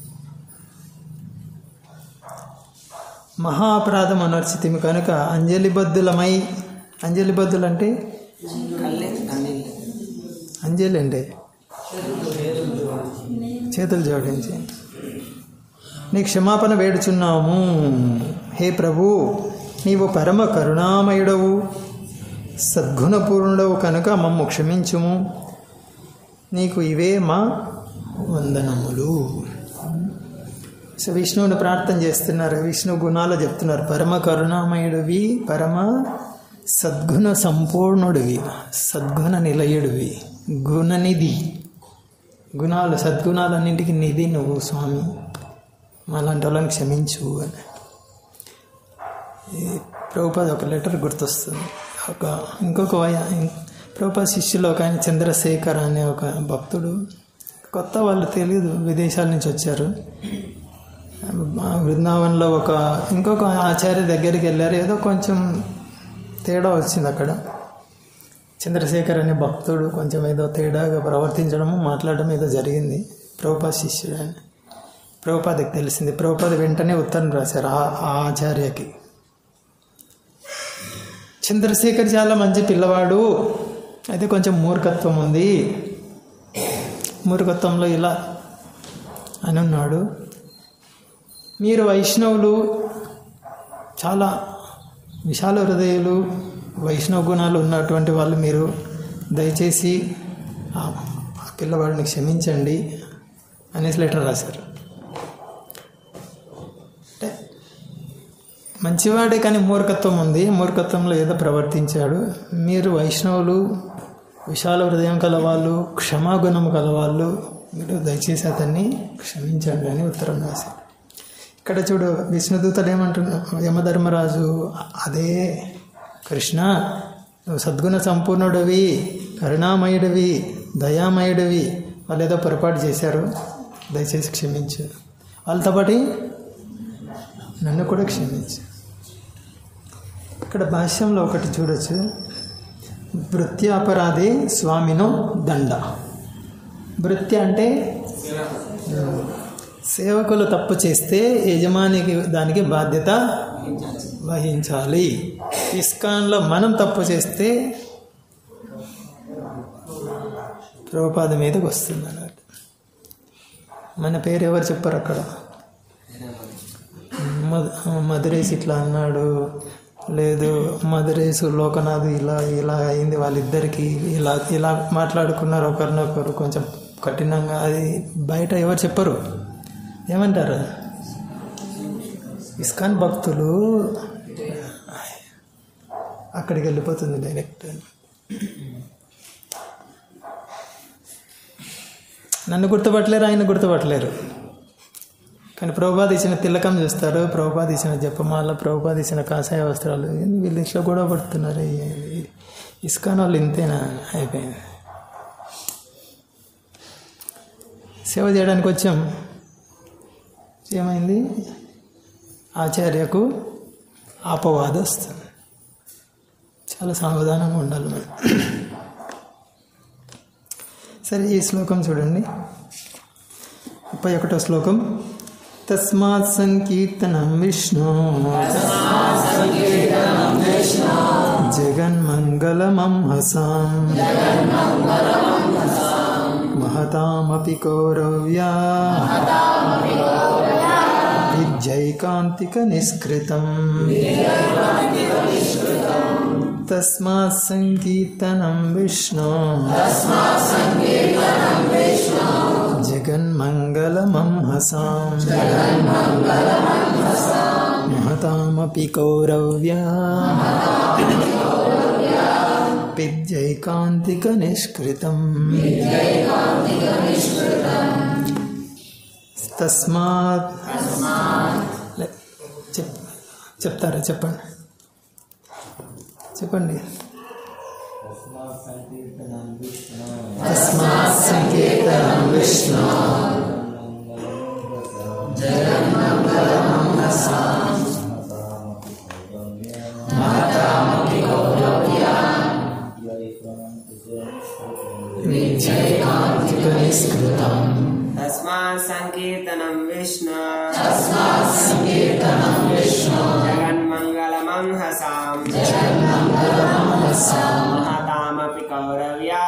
మహా అపరాధం అనర్చితిమి కనుక అంజలిబద్ధులమై అంజలిబద్ధులు అంటే కళ్ళే అన్ని అంజలి అంటే చేతులు జోడించి నీ క్షమాపణ వేడుచున్నాము హే ప్రభు నీవు పరమ కరుణామయుడవు సద్గుణపూర్ణుడవు కనుక మమ్ము క్షమించుము నీకు ఇవే మా వందనములు సో విష్ణువుని ప్రార్థన చేస్తున్నారు విష్ణు గుణాలు చెప్తున్నారు పరమ కరుణామయుడివి పరమ సద్గుణ సంపూర్ణుడివి సద్గుణ నిలయుడివి గుణనిధి గుణాలు సద్గుణాలన్నింటికి నిధి నువ్వు స్వామి అలాంటి వాళ్ళని క్షమించు అని ఈ ప్రభుపాద ఒక లెటర్ గుర్తొస్తుంది ఒక ఇంకొక వయ- ఇం- ప్రభుపాద శిష్యులు ఒక ఆయన చంద్రశేఖర్ అనే ఒక భక్తుడు కొత్త వాళ్ళు తెలియదు విదేశాల నుంచి వచ్చారు ఆ బృందావనంలో ఒక ఇంకొక ఆచార్య దగ్గరికి వెళ్ళారు ఏదో కొంచెం తేడా వచ్చింది అక్కడ చంద్రశేఖర్ అనే భక్తుడు కొంచెం ఏదో తేడాగా ప్రవర్తించడము మాట్లాడడం ఏదో జరిగింది ప్రభుపాద శిష్యుడు అని ప్రభుపాదకి తెలిసింది ప్రభుపాద వెంటనే ఉత్తరం రాశారు ఆ ఆ ఆచార్యకి చంద్రశేఖర్ చాలా మంచి పిల్లవాడు అయితే కొంచెం మూర్ఖత్వం ఉంది మూర్ఖత్వంలో ఇలా అని ఉన్నాడు మీరు వైష్ణవులు చాలా విశాల హృదయులు వైష్ణవ గుణాలు ఉన్నటువంటి వాళ్ళు మీరు దయచేసి ఆ ఆ పిల్లవాడిని క్షమించండి అనేసి లెటర్ రాశారు అంటే మంచివాడే కానీ మూర్ఖత్వం ఉంది మూర్ఖత్వంలో ఏదో ప్రవర్తించాడు మీరు వైష్ణవులు విశాల హృదయం కలవాళ్ళు క్షమాగుణం కలవాళ్ళు మీరు దయచేసి అతన్ని క్షమించండి అని ఉత్తరం రాశారు ఇక్కడ చూడు విష్ణుదూతలు ఏమంటున్నారు యమధర్మరాజు అదే కృష్ణ నువ్వు సద్గుణ సంపూర్ణుడివి కరుణామయుడివి దయామయుడివి వాళ్ళు ఏదో పొరపాటు చేశారు దయచేసి క్షమించు వాళ్ళతో పాటు నన్ను కూడా క్షమించు ఇక్కడ భాష్యంలో ఒకటి చూడొచ్చు భృత్యాపరాధే స్వామినో దండ భృత్య అంటే సేవకులు తప్పు చేస్తే యజమానికి దానికి బాధ్యత వహించాలి ఇస్కాన్లో మనం తప్పు చేస్తే ప్రభుపాద మీదకి వస్తుంది అన్నట్టు మన పేరు ఎవరు చెప్పారు అక్కడ మధు మధురేష్ ఇట్లా అన్నాడు లేదు మధురేష్ లోకనాథ్ ఇలా ఇలా అయింది వాళ్ళిద్దరికి ఇలా ఇలా మాట్లాడుకున్నారు ఒకరినొకరు కొంచెం కఠినంగా అది బయట ఎవరు చెప్పరు ఏమంటారు ఇస్కాన్ భక్తులు అక్కడికి వెళ్ళిపోతుంది డైరెక్ట్ నన్ను గుర్తుపట్టలేరు ఆయన గుర్తుపట్టలేరు కానీ ప్రభుపాద ఇచ్చిన తిలకం చూస్తారు ప్రభుపాద ఇచ్చిన జపమాల ప్రభుపాద ఇచ్చిన కాషాయ వస్త్రాలు ఏంది వీళ్ళు ఇట్లా కూడా పడుతున్నారు ఈ- ఇస్కాన్ వాళ్ళు ఇంతేనా అయిపోయింది సేవ చేయడానికి వచ్చాం ఏమైంది ఆచార్యకు ఆపవాద వస్తుంది చాలా సావధానంగా ఉండాలి మనం సరే ఈ శ్లోకం చూడండి ముప్పై ఒకటో శ్లోకం తస్మాత్ సంకీర్తనం విష్ణు జగన్మంగళమం హసాం महतामपि कौरव्या विजयैकान्तिकनिष्कृतम् तस्मात् सङ्कीर्तनं विष्णु जगन्मङ्गलमंहसाम् महतामपि कौरव्या विद्यैकान्तिकनिष्कृतम् తస్మాత్ లే- చెప్ చెప్తారా చెప్పండి చెప్పండి తస్మాత్ సంకీర్తనం విష్ణు విజయకాంతికనిష్కృతం तस्मात् सङ्कीर्तनं विष्णु तस्मात् सङ्कीर्तनं विष्णु जगन्मङ्गलमंहसाम् महतामपि कौरव्या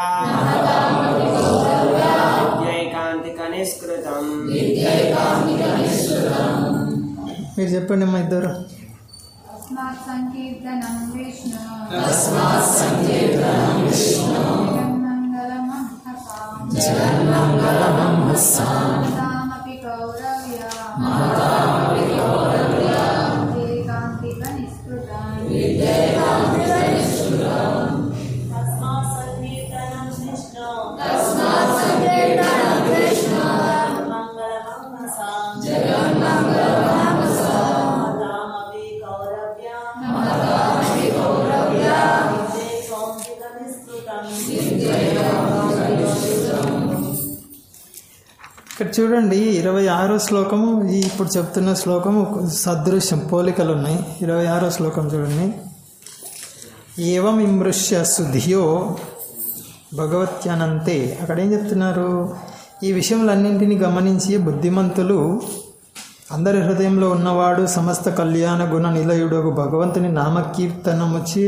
विद्यैकान्तिकनिष्कृतम् మీరు చెప్పండి మా ఇద్దరు तस्मात् सङ्कीर्तनं विष्णु तस्मात् सङ्कीर्तनं विष्णु जगन्मङ्गलमंहसाम् महतामपि कौरव्या विद्यैकान्तिकनिष्कृतम् ఇక్కడ చూడండి ఇరవై ఆరో శ్లోకము ఈ ఇప్పుడు చెప్తున్న శ్లోకము సదృశ్యం పోలికలు ఉన్నాయి ఇరవై ఆరో శ్లోకం చూడండి ఏవం ఇమృష్య సుధియో భగవత్యానంతే అక్కడ ఏం చెప్తున్నారు ఈ విషయములన్నింటినీ గమనించి బుద్ధిమంతులు అందరి హృదయంలో ఉన్నవాడు సమస్త కళ్యాణ గుణ నిలయుడు భగవంతుని నామకీర్తనముచి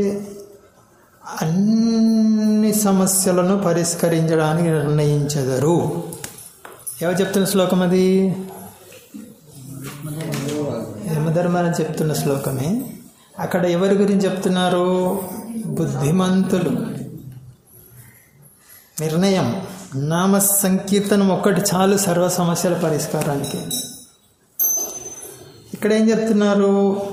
అన్ని సమస్యలను పరిష్కరించడానికి నిర్ణయించెదరు ఎవరు చెప్తున్న శ్లోకం అది యమధర్మని చెప్తున్న శ్లోకమే అక్కడ ఎవరి గురించి చెప్తున్నారు బుద్ధిమంతులు నిర్ణయం నామ సంకీర్తనం ఒక్కటి చాలు సర్వ సమస్యల పరిష్కారానికి ఇక్కడ ఏం చెప్తున్నారు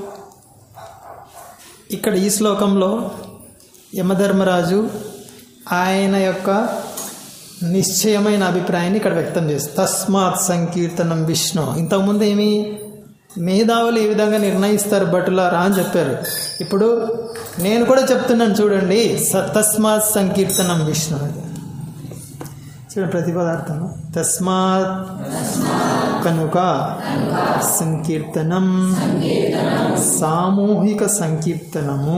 ఇక్కడ ఈ శ్లోకంలో యమధర్మరాజు ఆయన యొక్క నిశ్చయమైన అభిప్రాయాన్ని ఇక్కడ వ్యక్తం చేస్తారు తస్మాత్ సంకీర్తనం విష్ణు ఇంతకుముందు ఏమి మేధావులు ఏ విధంగా నిర్ణయిస్తారు భటులారా అని చెప్పారు ఇప్పుడు నేను కూడా చెప్తున్నాను చూడండి స తస్మాత్ సంకీర్తనం విష్ణు చూడండి ప్రతిపదార్థం తస్మాత్ కనుక సంకీర్తనం సామూహిక సంకీర్తనము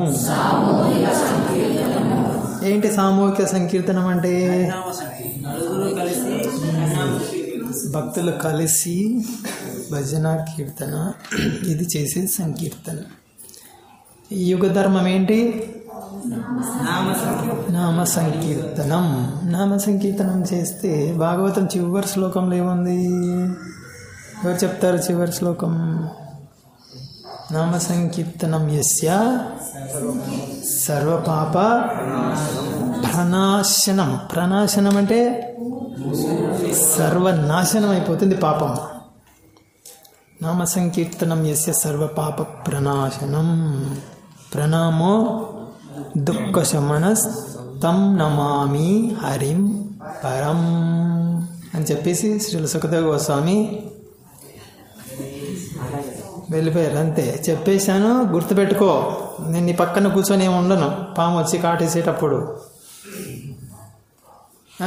ఏంటి సామూహిక సంకీర్తనం అంటే నలుగురు కలిసి భక్తులు కలిసి భజన కీర్తన ఇది చేసే సంకీర్తన ఈ యుగ ధర్మం ఏంటి నామ సంకీర్తనం నామ సంకీర్తనం చేస్తే భాగవతం చివరి శ్లోకంలో ఏముంది ఎవరు చెప్తారు చివరి శ్లోకం నామ సంకీర్తనం యస్య సర్వపాప ప్రణాశనం ప్రణాశనం అంటే సర్వనాశనం అయిపోతుంది పాపం నామ సంకీర్తనం యస్య సర్వపాప ప్రణాశనం ప్రణామో దుఃఖశమనస్ తం నమామి హరిం పరం అని చెప్పేసి శ్రీల సుఖదేవ గోస్వామి వెళ్ళిపోయారు అంతే చెప్పేశాను గుర్తుపెట్టుకో నేను నీ పక్కన కూర్చొని ఏమి ఉండను పాము వచ్చి కాటేసేటప్పుడు ఆ?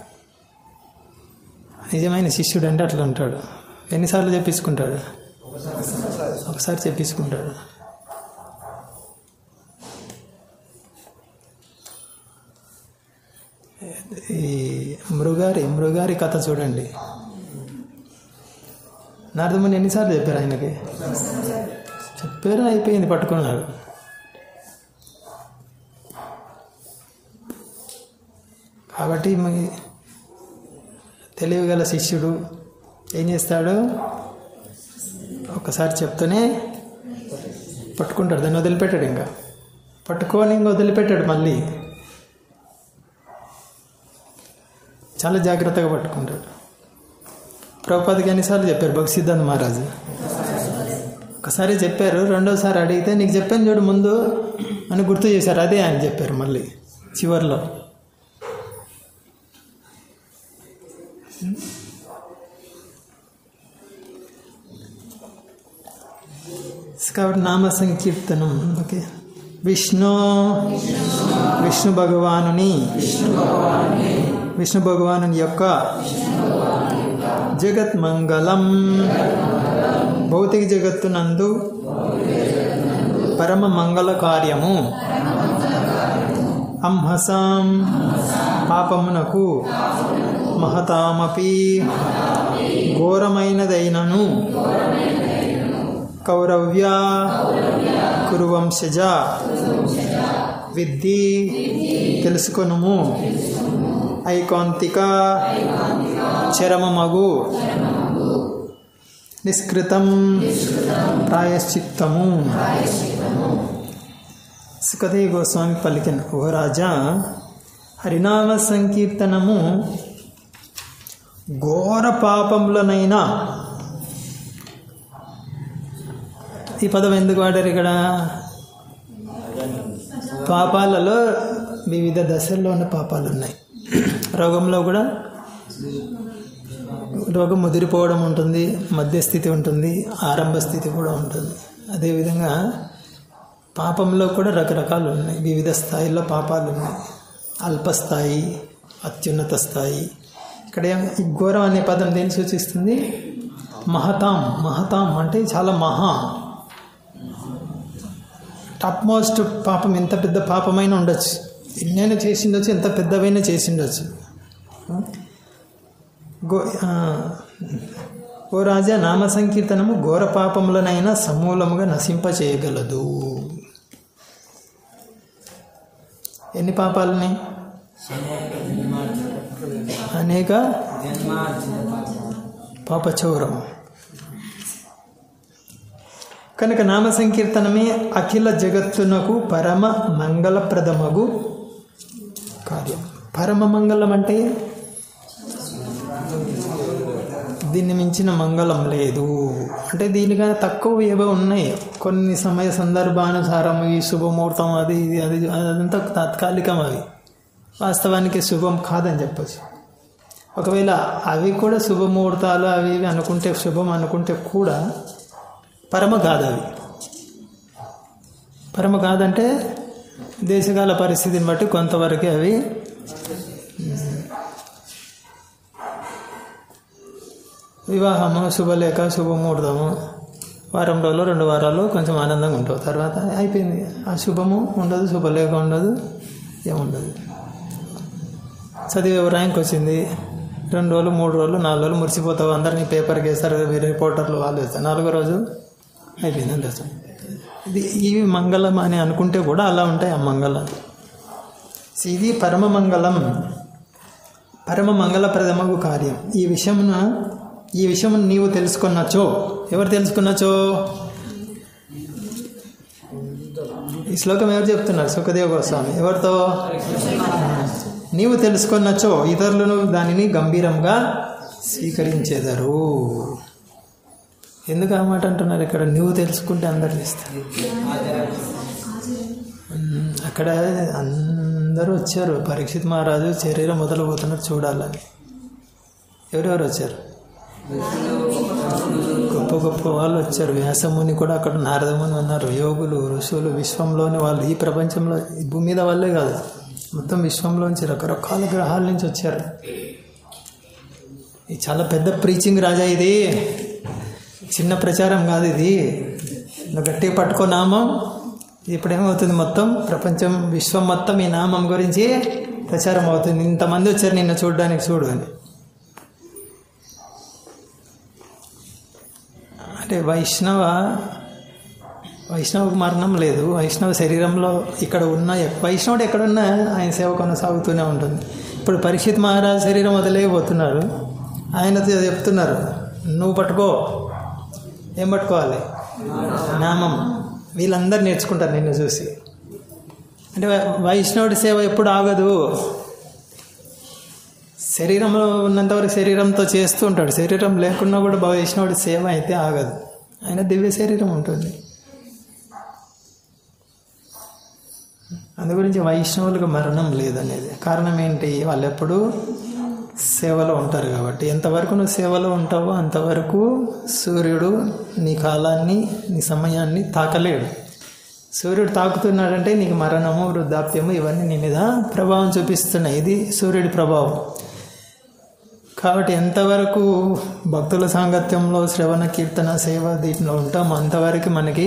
నిజమైన శిష్యుడు అంటే అట్లా ఉంటాడు ఎన్నిసార్లు చెప్పించుకుంటాడు ఒకసారి చెప్పించుకుంటాడు ఈ మృగారి మృగారి కథ చూడండి నారదముని ఎన్నిసార్లు చెప్పారు ఆయనకి చెప్పారు అయిపోయింది పట్టుకున్నారు కాబట్టి మరి తెలివిగల శిష్యుడు ఏం చేస్తాడు ఒకసారి చెప్తూనే పట్టుకుంటాడు దాన్ని వదిలిపెట్టాడు ఇంకా పట్టుకొని ఇంకా వదిలిపెట్టాడు మళ్ళీ చాలా జాగ్రత్తగా పట్టుకుంటాడు ప్రభుపాదికి ఎన్నిసార్లు చెప్పారు భక్తి సిద్ధాంత్ మహారాజు ఒకసారి చెప్పారు రెండోసారి అడిగితే నీకు చెప్పాను చూడు ముందు అని గుర్తు చేశారు అదే ఆయన చెప్పారు మళ్ళీ చివర్లో కాబట్టి నామ సంకీర్తనం ఓకే విష్ణు విష్ణు భగవానుని విష్ణు భగవాను యొక్క జగత్ మంగళం భౌతిక జగత్తునందు పరమ మంగళ కార్యము అంహసాం పాపమునకు మహతామపి ఘోరమైనదైనను కౌరవ్య కురువంశజ విద్ధి తెలుసుకొనుము ఐకాంతిక చరమమగు నిష్కృతం ప్రాయశ్చిత్తము సుఖదేవ గోస్వామి పలికిన ఓ రాజా హరినామ సంకీర్తనము ఘోర పాపములనైనా ఈ పదం ఎందుకు వాడారు ఇక్కడ పాపాలలో వివిధ దశల్లో ఉన్న పాపాలు ఉన్నాయి రోగంలో కూడా రోగం ముదిరిపోవడం ఉంటుంది మధ్యస్థితి ఉంటుంది ఆరంభ స్థితి కూడా ఉంటుంది అదేవిధంగా పాపంలో కూడా రకరకాలు ఉన్నాయి వివిధ స్థాయిల్లో పాపాలు ఉన్నాయి అల్పస్థాయి అత్యున్నత స్థాయి ఇక్కడ ఏం ఈ ఘోరం అనే పదం దేన్ని సూచిస్తుంది మహతాం మహతాం అంటే చాలా మహా టాప్ మోస్ట్ పాపం ఎంత పెద్ద పాపమైనా ఉండొచ్చు ఎన్నైనా చేసిండొచ్చు ఎంత పెద్దవైనా చేసిండొచ్చు గో ఆ, ఓ రాజా నామ సంకీర్తనము ఘోర పాపములనైనా సమూలముగా నశింప చేయగలదు ఎన్ని పాపాలని అనేక పాపచౌరం కనుక నామ సంకీర్తనమే అఖిల జగత్తునకు పరమ మంగళప్రదమగు కార్యం పరమ మంగళం అంటే దీన్ని మించిన మంగళం లేదు అంటే దీనికన్నా తక్కువ ఏవో ఉన్నాయి కొన్ని సమయ సందర్భానుసారం ఈ శుభముహూర్తం అది ఇది అది అదంతా తాత్కాలికం అవి వాస్తవానికి శుభం కాదని చెప్పచ్చు ఒకవేళ అవి కూడా శుభముహూర్తాలు అవి ఇవి అనుకుంటే శుభం అనుకుంటే కూడా పరమ కాదు అవి పరమ కాదంటే దేశకాల పరిస్థితిని బట్టి కొంతవరకు అవి వివాహము శుభలేఖ శుభముహూర్తము వారం రోజులు రెండు వారాలు కొంచెం ఆనందంగా ఉంటావు తర్వాత అయిపోయింది ఆ శుభము ఉండదు శుభలేఖ ఉండదు ఏముండదు చదివే ర్యాంక్ వచ్చింది రెండు రోజులు మూడు రోజులు నాలుగు రోజులు మురిసిపోతావు అందరినీ పేపర్కి వేస్తారు మీరు రిపోర్టర్లు వాళ్ళు వేస్తారు నాలుగో రోజు అయిపోయింది అంతే అసలు. ఇది ఇవి మంగళం అని అనుకుంటే కూడా అలా ఉంటాయి ఆ మంగళం ఇది పరమ మంగళం పరమ మంగళప్రదమగు కార్యం ఈ విషయమున ఈ విషయం నీవు తెలుసుకున్నచో ఎవరు తెలుసుకున్నచో ఈ శ్లోకం ఎవరు చెప్తున్నారు సుఖదేవ గోస్వామి ఎవరితో నీవు తెలుసుకున్నచో ఇతరులను దానిని గంభీరంగా స్వీకరించేదరు ఎందుకు ఆ మాట అంటున్నారు ఇక్కడ నువ్వు తెలుసుకుంటే అందరు చేస్తారు ఉమ్, అక్కడ అందరూ వచ్చారు పరీక్షిత్ మహారాజు శరీరం మొదలుపోతున్నారు చూడాలని ఎవరెవరు వచ్చారు గొప్ప గొప్ప వాళ్ళు వచ్చారు వ్యాసముని కూడా అక్కడ నారదముని ఉన్నారు యోగులు ఋషులు విశ్వంలోని వాళ్ళు ఈ ప్రపంచంలో ఈ భూమి మీద వాళ్ళే కాదు మొత్తం విశ్వంలోంచి రకరకాల గ్రహాల నుంచి వచ్చారు ఇది చాలా పెద్ద ప్రీచింగ్ రాజా ఇది చిన్న ప్రచారం కాదు ఇది నువ్వు గట్టిగా పట్టుకో నామం ఇప్పుడు ఏమవుతుంది మొత్తం ప్రపంచం విశ్వం మొత్తం ఈ నామం గురించి ప్రచారం అవుతుంది ఇంతమంది వచ్చారు నిన్ను చూడడానికి చూడు అని అంటే వైష్ణవ వైష్ణవకు మరణం లేదు వైష్ణవ శరీరంలో ఇక్కడ ఉన్న వైష్ణవుడు ఎక్కడున్నా ఆయన సేవ కొనసాగుతూనే ఉంటుంది ఇప్పుడు పరీక్షిత్ మహారాజ్ శరీరం వదిలేకపోతున్నారు ఆయన చెప్తున్నారు నువ్వు పట్టుకో ఏం పట్టుకోవాలి నామం వీళ్ళందరూ నేర్చుకుంటారు నిన్ను చూసి అంటే వై- వైష్ణవుడి సేవ ఎప్పుడు ఆగదు శరీరంలో ఉన్నంతవరకు శరీరంతో చేస్తూ ఉంటాడు శరీరం లేకున్నా కూడా వైష్ణవుడి సేవ అయితే ఆగదు ఆయన దివ్య శరీరం ఉంటుంది అందు గురించి వైష్ణవులకు మరణం లేదనేది కారణం ఏంటి వాళ్ళు ఎప్పుడు సేవలో ఉంటారు కాబట్టి ఎంతవరకు నువ్వు సేవలో ఉంటావో అంతవరకు సూర్యుడు నీ కాలాన్ని నీ సమయాన్ని తాకలేడు సూర్యుడు తాకుతున్నాడంటే నీకు మరణము వృద్ధాప్యము ఇవన్నీ నీ మీద ప్రభావం చూపిస్తున్నాయి ఇది సూర్యుడి ప్రభావం కాబట్టి ఎంతవరకు భక్తుల సాంగత్యంలో శ్రవణ కీర్తన సేవ దీంట్లో ఉంటామో అంతవరకు మనకి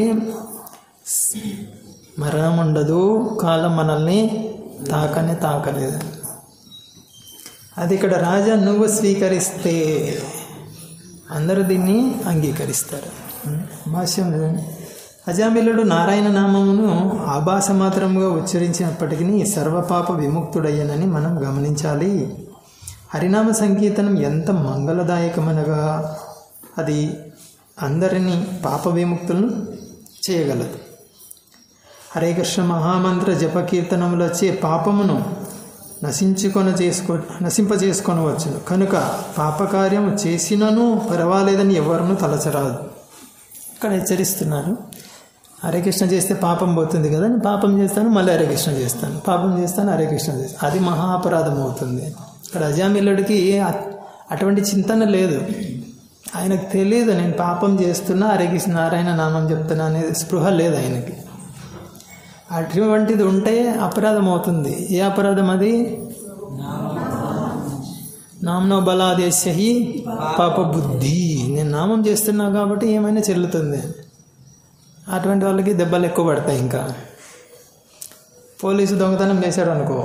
మరణం ఉండదు కాలం మనల్ని తాకనే తాకలేదు అది ఇక్కడ రాజా నువ్వు స్వీకరిస్తే అందరూ దీన్ని అంగీకరిస్తారు భాష్యం చూడండి. అజామిలుడు నారాయణ నామమును ఆభాస మాత్రముగా ఉచ్చరించినప్పటికీ సర్వపాప విముక్తుడయ్యనని మనం గమనించాలి హరినామ సంకీర్తనం ఎంత మంగళదాయకమనగా అది అందరినీ పాప విముక్తులను చేయగలదు హరే కృష్ణ మహామంత్ర జప కీర్తనములు వచ్చే పాపమును నశించుకొన చేసుకో నశింపజేసుకొనవచ్చును కనుక పాపకార్యము చేసినను పర్వాలేదని ఎవరినూ తలచరాదు ఇక్కడ హెచ్చరిస్తున్నారు హరే కృష్ణ చేస్తే పాపం పోతుంది కదా నేను పాపం చేస్తాను మళ్ళీ హరే కృష్ణ చేస్తాను పాపం చేస్తాను హరే కృష్ణ చేస్తాను అది మహా అపరాధం అవుతుంది ఇక్కడ అజామిల్లుడికి అ- అటువంటి చింతన లేదు ఆయనకు తెలియదు నేను పాపం చేస్తున్నా హరే కృష్ణ నారాయణ నామం చెప్తున్నా అనేది స్పృహ లేదు ఆయనకి అటువంటిది ఉంటే అపరాధం అవుతుంది ఏ అపరాధం అది నామ్నో బలాదేశ్య హి పాప బుద్ధి నేను నామం చేస్తున్నా కాబట్టి ఏమైనా చెల్లుతుంది అటువంటి వాళ్ళకి దెబ్బలు ఎక్కువ పడతాయి ఇంకా పోలీసు దొంగతనం చేశాడు అనుకో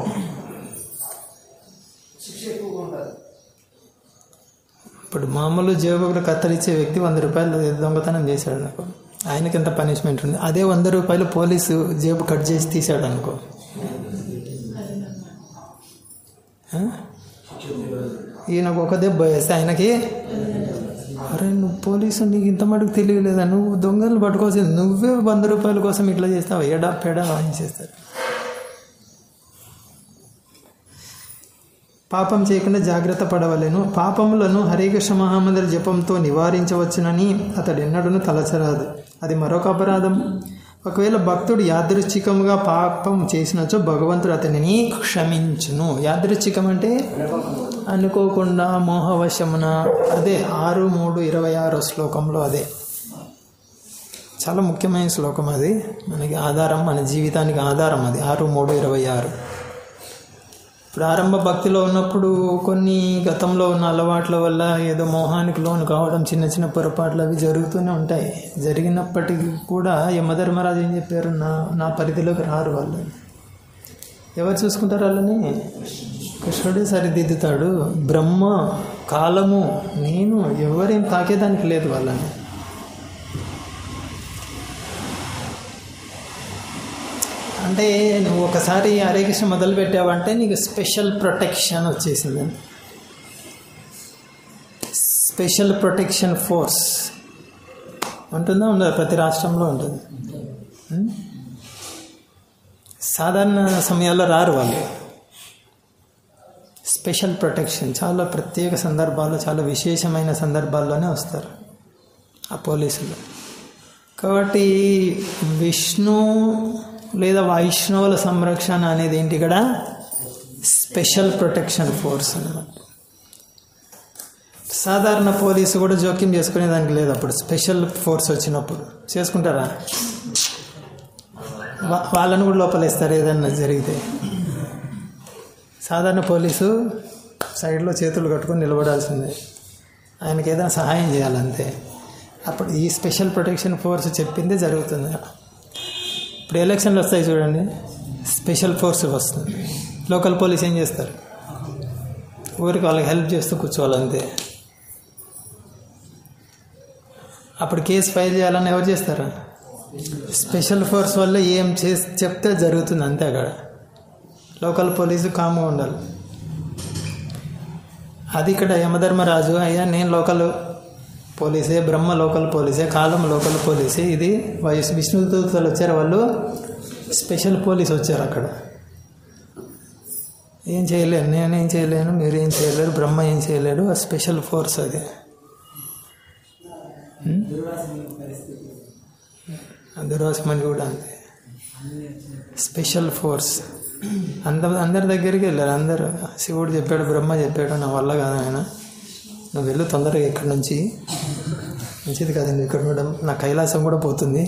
ఇప్పుడు మామూలు జేబులు కత్తరిచ్చే వ్యక్తి వంద రూపాయలు దొంగతనం చేశాడు అనుకో ఆయనకి ఎంత పనిష్మెంట్ ఉంది అదే వంద రూపాయలు పోలీసు జేబు కట్ చేసి తీశాడు అనుకో ఆ? ఈయనకు ఒక దెబ్బ వేస్తే ఆయనకి అరే నువ్వు పోలీసు నీకు ఇంత మటుకు తెలియలేదా నువ్వు దొంగలు పట్టుకోవాల్సింది నువ్వే వంద రూపాయల కోసం ఇట్లా చేస్తావు ఎడా పెడా వాయించేస్తారు పాపం చేయకుండా జాగ్రత్త పడవలెను పాపములను హరికృష్ణ మహామందిర జపంతో నివారించవచ్చునని అతడు ఎన్నడూను తలచరాదు అది మరొక అపరాధం ఒకవేళ భక్తుడు యాదృచ్ఛికంగా పాపం చేసినచో భగవంతుడు అతనిని క్షమించును యాదృచ్ఛికం అంటే అనుకోకుండా మోహవశమున అదే ఆరు మూడు ఇరవై ఆరో శ్లోకంలో అదే చాలా ముఖ్యమైన శ్లోకం అది మనకి ఆధారం మన జీవితానికి ఆధారం అది ఆరు మూడు ఇరవై ఆరు ప్రారంభ భక్తిలో ఉన్నప్పుడు కొన్ని గతంలో ఉన్న అలవాట్ల వల్ల ఏదో మోహానికి లోను కావడం చిన్న చిన్న పొరపాట్లు అవి జరుగుతూనే ఉంటాయి జరిగినప్పటికీ కూడా యమధర్మరాజు ఏం చెప్పారు నా నా పరిధిలోకి రారు వాళ్ళు ఎవరు చూసుకుంటారు వాళ్ళని కృష్ణుడే సరిదిద్దుతాడు బ్రహ్మ కాలము నేను ఎవరేం తాకేదానికి లేదు వాళ్ళని అంటే నువ్వు ఒకసారి హరే కృష్ణ మొదలు పెట్టావంటే నీకు స్పెషల్ ప్రొటెక్షన్ వచ్చేసింది స్పెషల్ ప్రొటెక్షన్ ఫోర్స్ ఉంటుందా ఉండదు ప్రతి రాష్ట్రంలో ఉంటుంది ఉం? సాధారణ సమయాల్లో రారు వాళ్ళు స్పెషల్ ప్రొటెక్షన్ చాలా ప్రత్యేక సందర్భాల్లో చాలా విశేషమైన సందర్భాల్లోనే వస్తారు ఆ పోలీసులు కాబట్టి విష్ణు లేదా వైష్ణవుల సంరక్షణ అనేది ఏంటి ఇక్కడ స్పెషల్ ప్రొటెక్షన్ ఫోర్స్ అన్నమాట సాధారణ పోలీసు కూడా జోక్యం చేసుకునే దానికి లేదు అప్పుడు స్పెషల్ ఫోర్స్ వచ్చినప్పుడు చేసుకుంటారా వా- వాళ్ళని కూడా లోపలేస్తారు ఏదన్నా జరిగితే సాధారణ పోలీసు సైడ్లో చేతులు కట్టుకొని నిలబడాల్సిందే ఆయనకి ఏదైనా సహాయం చేయాలంతే అప్పుడు ఈ స్పెషల్ ప్రొటెక్షన్ ఫోర్స్ చెప్పిందే జరుగుతుంది ఇప్పుడు ఎలక్షన్లు వస్తాయి చూడండి స్పెషల్ ఫోర్స్ వస్తుంది లోకల్ పోలీస్ ఏం చేస్తారు ఊరికి వాళ్ళకి హెల్ప్ చేస్తూ కూర్చోవాలంతే అప్పుడు కేసు ఫైల్ చేయాలని ఎవరు చేస్తారు స్పెషల్ ఫోర్స్ వల్ల ఏం చేసి చెప్తే జరుగుతుంది అంతే అక్కడ లోకల్ పోలీసు కామ్గా ఉండాలి అది ఇక్కడ యమధర్మరాజు అయ్యా నేను లోకల్ పోలీసే బ్రహ్మ లోకల్ పోలీసే కాలం లోకల్ పోలీసే ఇది వయసు విష్ణుదూతలు వచ్చారు వాళ్ళు స్పెషల్ పోలీస్ వచ్చారు అక్కడ ఏం చేయలేను నేనేం చేయలేను మీరేం చేయలేరు బ్రహ్మ ఏం చేయలేడు ఆ స్పెషల్ ఫోర్స్ అది ఉం? ఆ దుర్వాసమని కూడా అంతే స్పెషల్ ఫోర్స్ అందరు అందరి దగ్గరికి వెళ్ళారు అందరు శివుడు చెప్పాడు బ్రహ్మ చెప్పాడు నా వల్ల కాదు ఆయన నువ్వు వెళ్ళు తొందరగా ఇక్కడి నుంచి మంచిది కాదు నువ్వు ఇక్కడ ఉండడం నా కైలాసం కూడా పోతుంది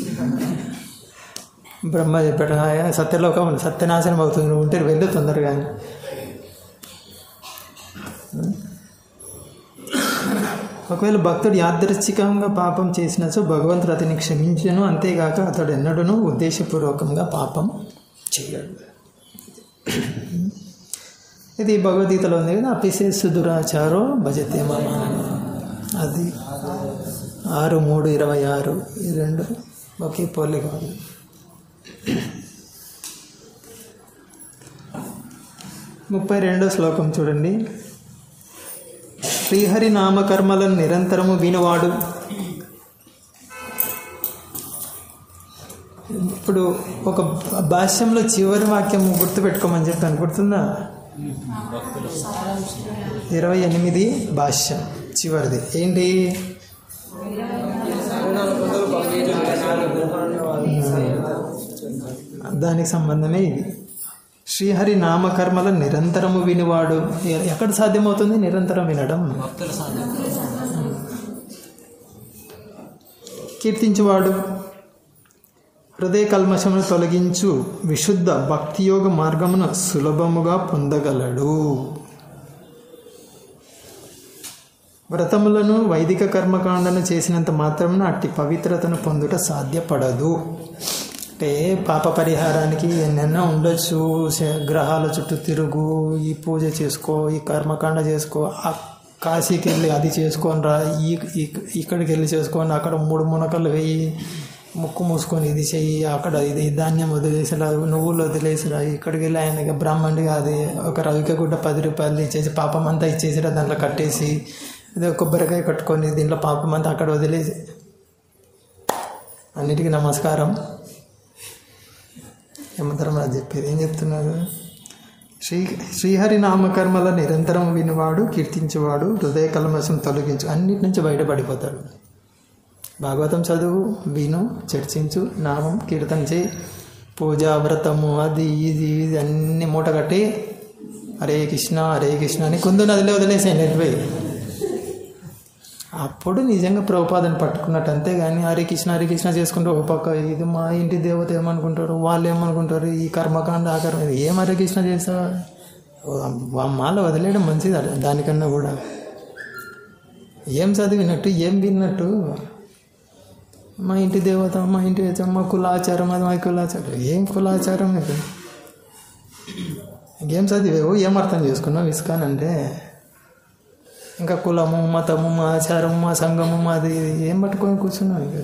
బ్రహ్మ చెప్పాడు "ఆయా, సత్యలోకం సత్యనాశనం అవుతుంది నువ్వు ఉంటే వెళ్ళు తొందరగా అని. ఒకవేళ భక్తుడు యాదృచ్ఛికంగా పాపం చేసినచో భగవంతుడు అతన్ని క్షమించను అంతేగాక అతడు ఎన్నడూనూ ఉద్దేశపూర్వకంగా పాపం చేయడు ఇది భగవద్గీతలో ఉంది కదా అపిశేషు దురాచారో భజతే మమ అది ఆరు మూడు ఇరవై ఆరు ఈ రెండు ఒకే పోలిక ఉంది ముప్పై రెండో శ్లోకం చూడండి శ్రీహరి నామకర్మలను నిరంతరము వినువాడు ఇప్పుడు ఒక భాష్యంలో చివరి వాక్యం గుర్తుపెట్టుకోమని చెప్పాను గుర్తుందా ఇరవై ఎనిమిది భాష్యం చివరిది ఏంటి దానికి సంబంధమే ఇది శ్రీహరి నామకర్మల నిరంతరము వినివాడు ఎ- ఎక్కడ సాధ్యమవుతుంది నిరంతరం వినడం భక్తుల సాధన కీర్తించువాడు హృదయ కల్మషమును తొలగించు విశుద్ధ భక్తియోగ మార్గమును సులభముగా పొందగలడు వ్రతములను వైదిక కర్మకాండను చేసినంత మాత్రమున అట్టి పవిత్రతను పొందుట సాధ్యపడదు అంటే పాప పరిహారానికి ఎన్నెన్నో ఉండొచ్చు శ- గ్రహాల చుట్టూ తిరుగు ఈ పూజ చేసుకో ఈ కర్మకాండ చేసుకో ఆ కాశీకి వెళ్ళి అది చేసుకొని రా ఈ ఈ- ఇక్కడికి వెళ్ళి చేసుకొని అక్కడ మూడు మునకలు వేయి ముక్కు మూసుకొని ఇది చెయ్యి అక్కడ ఇది ధాన్యం వదిలేసిరా నువ్వులు వదిలేసిరా ఇక్కడికి వెళ్ళి ఆయన బ్రాహ్మణుడిగా అది ఒక రవిక గుడ్డ పది రూపాయలు ఇచ్చేసి పాపం అంతా ఇచ్చేసిరా దాంట్లో కట్టేసి ఇది కొబ్బరికాయ కట్టుకొని దీంట్లో పాపం అంతా అక్కడ వదిలేసి అన్నిటికీ నమస్కారం యమధర్మరాజు చెప్పేది ఏం చెప్తున్నారు శ్రీ శ్రీహరి నామకర్మల నిరంతరం వినివాడు కీర్తించేవాడు హృదయ కల్మషం తొలగించు అన్నిటి నుంచి బయటపడిపోతాడు భాగవతం చదువు విను చర్చించు నామం కీర్తన చేయి పూజ వ్రతము అది ఇది ఇది అన్ని మూట కట్టి హరే కృష్ణ హరే కృష్ణ అని కుందు నదిలో వదిలేసాయి నెట్టిపోయి అప్పుడు నిజంగా ప్రభుపాదను పట్టుకున్నట్టు అంతేగాని హరే కృష్ణ హరే కృష్ణ చేసుకుంటూ ఒక పక్క ఇది మా ఇంటి దేవత ఏమనుకుంటారు వాళ్ళు ఏమనుకుంటారు ఈ కర్మకాండ ఆ కర్మ ఏం హరే కృష్ణ చేస్తావా మాల వదిలేయడం మంచిది అట- దానికన్నా కూడా ఏం చదివినట్టు ఏం విన్నట్టు మా ఇంటి దేవత మా ఇంటి దేవత, మా కులాచారం అది మా కులాచారం ఏం కులాచారం ఇది ఏం చదివేవు ఏం అర్థం చేసుకున్నావు ఇస్కాన్ అంటే ఇంకా కులము మతము మా ఆచారము మా సంఘము మాది ఇది ఏం పట్టుకొని కూర్చున్నావు ఇక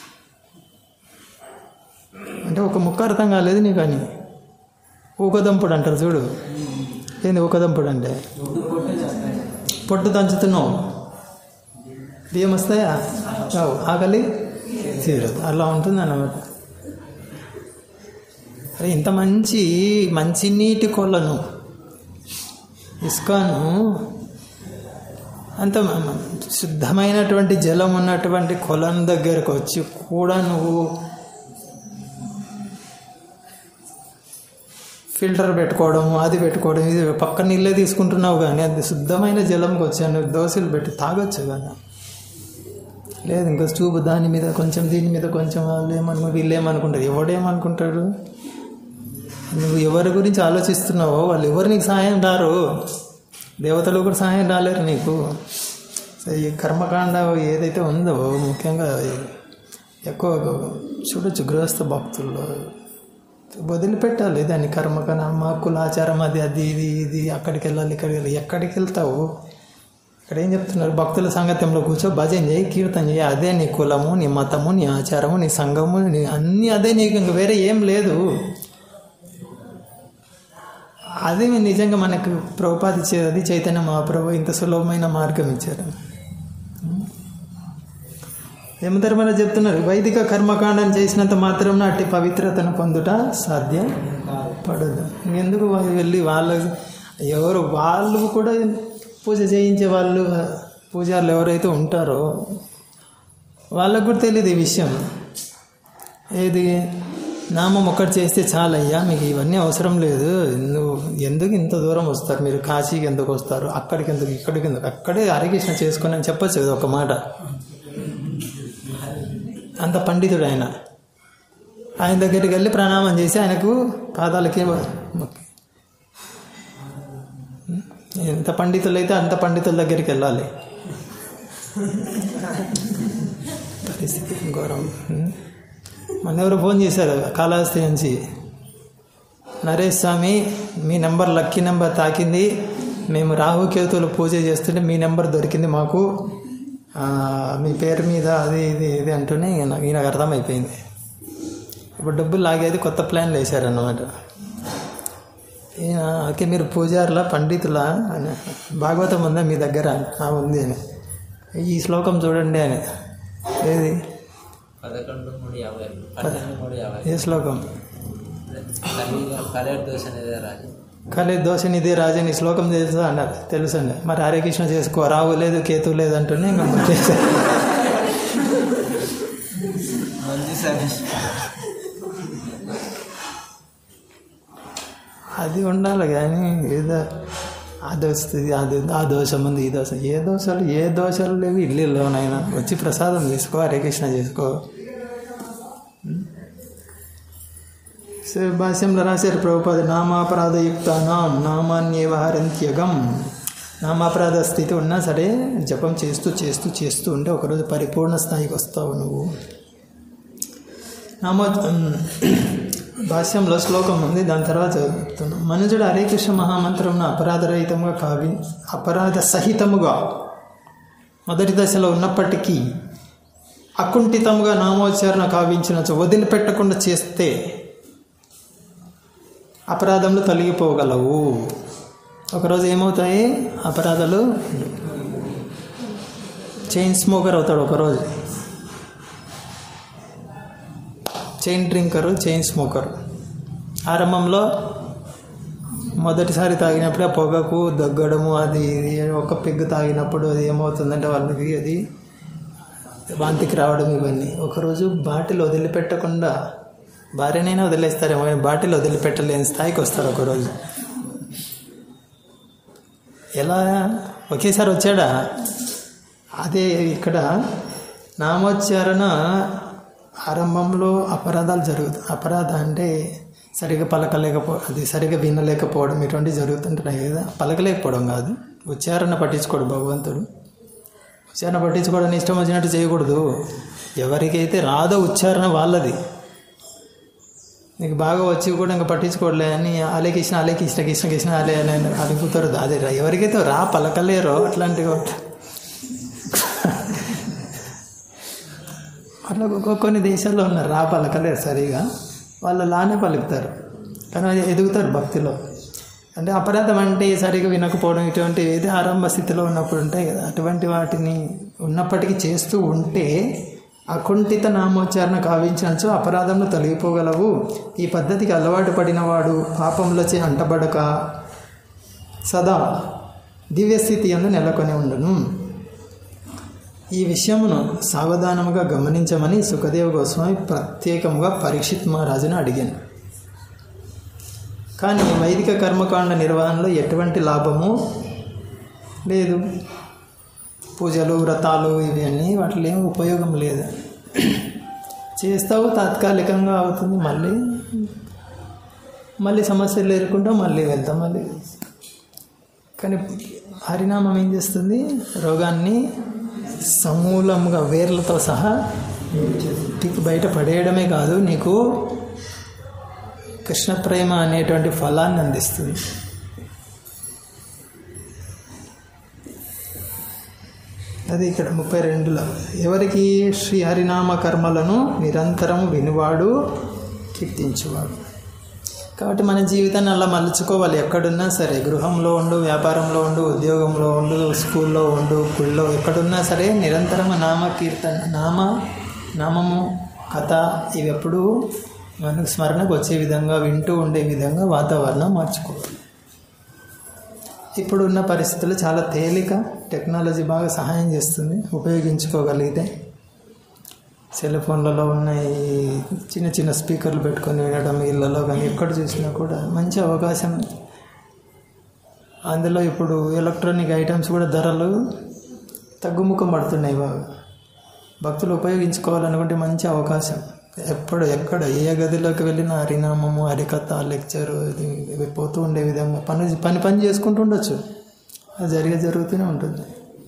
అంటే ఒక ముక్క అర్థం కాలేదు నీకు అని ఊకదంపుడు అంటారు చూడు ఏంది ఊకదంపుడు అంటే పొట్టు దంచుతున్నావు బియ్యం వస్తాయా రావు ఆకలి తీరదు అలా ఉంటుంది అన్నమాట అరే ఇంత మంచి మంచినీటి కొలను ఇస్కాను అంత మ- మ- శుద్ధమైనటువంటి జలం ఉన్నటువంటి కొలం దగ్గరకు వచ్చి కూడా నువ్వు ఫిల్టర్ పెట్టుకోవడం అది పెట్టుకోవడం ఇది పక్క నీళ్ళే తీసుకుంటున్నావు కానీ అది శుద్ధమైన జలంకి వచ్చాను దోశలు పెట్టి తాగొచ్చు కదా లేదు ఇంకా చూపు దాని మీద కొంచెం దీని మీద కొంచెం వాళ్ళు ఏమనుకో వీళ్ళు ఏమనుకుంటారు ఎవడేమనుకుంటాడు నువ్వు ఎవరి గురించి ఆలోచిస్తున్నావో వాళ్ళు ఎవరు నీకు సాయం రారు దేవతలు కూడా సాయం రాలేరు నీకు సో ఈ కర్మకాండ ఏదైతే ఉందో ముఖ్యంగా ఎక్కువ చూడొచ్చు గృహస్థ భక్తుల్లో వదిలిపెట్టాలి దాన్ని కర్మకాండ మా కులాచారం అది అది ఇది ఇది అక్కడికి వెళ్ళాలి ఇక్కడికి వెళ్ళాలి ఎక్కడికి వెళ్తావు ఇక్కడ ఏం చెప్తున్నారు భక్తుల సంగత్యంలో కూర్చో భజన చేయి కీర్తన చేయి అదే నీ కులము నీ మతము నీ ఆచారము నీ సంఘము నీ అన్నీ అదే నీకు ఇంక వేరే ఏం లేదు అది నిజంగా మనకు ప్రభుపాద ఇచ్చేది చైతన్య మహాప్రభు ఇంత సులభమైన మార్గం ఇచ్చారు యమధర్మలో చెప్తున్నారు వైదిక కర్మకాండం చేసినంత మాత్రం అట్టి పవిత్రతను పొందుట సాధ్యం పడదు ఎందుకు వాళ్ళు వెళ్ళి వాళ్ళు ఎవరు వాళ్ళు కూడా పూజ చేయించే వాళ్ళు పూజారులు ఎవరైతే ఉంటారో వాళ్ళకు కూడా తెలియదు ఈ విషయం ఏది నామం ఒక్కటి చేస్తే చాలయ్యా మీకు ఇవన్నీ అవసరం లేదు నువ్వు ఎందుకు ఇంత దూరం వస్తారు మీరు కాశీకి ఎందుకు వస్తారు అక్కడికి ఎందుకు ఇక్కడికి ఎందుకు అక్కడే హరికృష్ణ చేసుకొని అని చెప్పచ్చు కదా ఒక మాట అంత పండితుడు ఆయన ఆయన దగ్గరికి వెళ్ళి ప్రణామం చేసి ఆయనకు పాదాలకే మొక్కి ఎంత పండితులైతే అంత పండితుల దగ్గరికి వెళ్ళాలి పరిస్థితి ఘోరం మన ఎవరు ఫోన్ చేశారు కాళహస్తి నుంచి నరేష్ స్వామి మీ నెంబర్ లక్కీ నెంబర్ తాకింది మేము రాహుకేతువులు పూజ చేస్తుంటే మీ నెంబర్ దొరికింది మాకు ఆ, మీ పేరు మీద అది ఇది ఇది అంటూనే ఈయన ఈయనకు అర్థమైపోయింది ఇప్పుడు డబ్బులు లాగేది కొత్త ప్లాన్లు వేశారన్నమాట ఈయన ఓకే మీరు పూజారులా పండితులా అని భాగవతం ఉందా మీ దగ్గర "ఆ, ఉంది అని ఈ శ్లోకం చూడండి అని ఏది పదకొండు మూడు యాభై పన్నెండు మూడు యాభై ఏ శ్లోకం కలియుగ కలర్ దోష అనేది రాజు కలే దోష నిధి రాజని ఈ శ్లోకం తెలుసా అన్నారు తెలుసండి మరి హరే కృష్ణ చేసుకో రావు లేదు కేతు లేదు అంటూనే ఇంకా చేశారు మంచి సర్వీస్ అది ఉండాలి కానీ ఏదో అది వస్తుంది అది ఆ దోషం ఉంది ఈ దోషం ఏ దోషాలు ఏ దోషాలు లేవు ఇల్లులోనైనా వచ్చి ప్రసాదం తీసుకో హరే కృష్ణ చేసుకో సో భాష్యంలో రాశారు ప్రభుపాద నామాపరాధయుక్తానాం నామాన్యేవ హరంత్యగం నామాపరాధ స్థితి ఉన్నా సరే జపం చేస్తూ చేస్తూ చేస్తూ ఉంటే ఒకరోజు పరిపూర్ణ స్థాయికి వస్తావు నువ్వు నామో భాష్యంలో శ్లోకం ఉంది దాని తర్వాత చదువుతున్నాం మనుజుడు హరే కృష్ణ మహామంత్రంను అపరాధరహితంగా కావి అపరాధ సహితముగా మొదటి దశలో ఉన్నప్పటికీ అకుంఠితముగా నామోచ్చారణ కావించినచో వదిలిపెట్టకుండా చేస్తే అపరాధములు తొలగిపోగలవు ఒకరోజు ఏమవుతాయి అపరాధాలు చైన్ స్మోకర్ అవుతాడు ఒకరోజు చైన్ డ్రింకరు చైన్ స్మోకర్ ఆరంభంలో మొదటిసారి తాగినప్పుడు ఆ పొగకు దగ్గడము అది ఇది ఒక పెగ్గు తాగినప్పుడు అది ఏమవుతుందంటే వాళ్ళకి అది వాంతికి రావడం ఇవన్నీ ఒకరోజు బాటిల్ వదిలిపెట్టకుండా భార్యనైనా వదిలేస్తారేమో కానీ బాటిల్ వదిలిపెట్టలేని స్థాయికి వస్తారు ఒకరోజు ఎలా ఒకేసారి వచ్చాడా అదే ఇక్కడ నామోచ్చారణ ఆరంభంలో అపరాధాలు జరుగుతాయి అపరాధ అంటే సరిగా పలకలేకపో అది సరిగా వినలేకపోవడం ఇటువంటివి జరుగుతుంటున్నాయి కదా పలకలేకపోవడం కాదు ఉచ్చారణ పట్టించుకోడు భగవంతుడు ఉచ్చారణ పట్టించుకోవడానికి ఇష్టం వచ్చినట్టు చేయకూడదు ఎవరికైతే రాదో ఉచ్చారణ వాళ్ళది నీకు బాగా వచ్చి కూడా ఇంకా పట్టించుకోవట్లే అని అలే కృష్ణ అలే కృష్ణ కృష్ణ కృష్ణ అలే అని అనుకుతారు అదే రా- ఎవరికైతే రా పలకలేరో అట్లాంటివి అట్లా కొ- కొన్ని దేశాల్లో ఉన్నారు రా పలకలేరు సరిగా వాళ్ళు లానే పలుకుతారు కానీ అది ఎదుగుతారు భక్తిలో అంటే అపరాధం అంటే సరిగా వినకపోవడం ఇటువంటి ఏది ఆరంభ స్థితిలో ఉన్నప్పుడు ఉంటాయి కదా అటువంటి వాటిని ఉన్నప్పటికీ చేస్తూ ఉంటే అకుంఠిత నామోచ్చారణ కావించవచ్చు అపరాధంలో తొలగిపోగలవు ఈ పద్ధతికి అలవాటు పడినవాడు పాపంలోచే అంటబడక సదా దివ్యస్థితి అందు నెలకొని ఉండును ఈ విషయమును సావధానముగా గమనించమని సుఖదేవ గోస్వామి ప్రత్యేకముగా పరీక్షిత్ మహారాజును అడిగాను కానీ వైదిక కర్మకాండ నిర్వహణలో ఎటువంటి లాభము లేదు పూజలు వ్రతాలు ఇవి అన్నీ వాటిలో ఏం ఉపయోగం లేదు చేస్తావు తాత్కాలికంగా అవుతుంది మళ్ళీ మళ్ళీ సమస్యలు ఎదుర్కొంటాం మళ్ళీ వెళ్తాం మళ్ళీ కానీ హరినామం ఏం చేస్తుంది రోగాన్ని సమూలంగా వేర్లతో సహా పీకి బయట పడేయడమే కాదు నీకు కృష్ణ ప్రేమ అనేటువంటి ఫలాన్ని అందిస్తుంది అది ఇక్కడ ముప్పై రెండులో ఎవరికి శ్రీ హరినామ కర్మలను నిరంతరం వినువాడు కీర్తించువాడు కాబట్టి మన జీవితాన్ని అలా మలుచుకోవాలి ఎక్కడున్నా సరే గృహంలో ఉండు వ్యాపారంలో ఉండు ఉద్యోగంలో ఉండు స్కూల్లో ఉండు గుళ్ళో ఎక్కడున్నా సరే నిరంతరం నామ కీర్తన నామ నామము కథ ఇవి ఎప్పుడూ మనకు స్మరణకు వచ్చే విధంగా వింటూ ఉండే విధంగా వాతావరణం మార్చుకోవాలి ఇప్పుడున్న పరిస్థితులు చాలా తేలిక టెక్నాలజీ బాగా సహాయం చేస్తుంది ఉపయోగించుకోగలిగితే సెల్ ఫోన్లలో ఉన్న ఈ చిన్న చిన్న స్పీకర్లు పెట్టుకొని వినడం ఇళ్ళలో కానీ ఎక్కడ చూసినా కూడా మంచి అవకాశం అందులో ఇప్పుడు ఎలక్ట్రానిక్ ఐటమ్స్ కూడా ధరలు తగ్గుముఖం పడుతున్నాయి బాగా భక్తులు ఉపయోగించుకోవాలనుకుంటే మంచి అవకాశం ఎప్పుడు ఎక్కడ ఏ గదిలోకి వెళ్ళినా హరినామము హరికథ లెక్చరు ఇది ఇవి పోతూ ఉండే విధంగా పని పని పని చేసుకుంటూ ఉండొచ్చు అది జరిగే జరుగుతూనే ఉంటుంది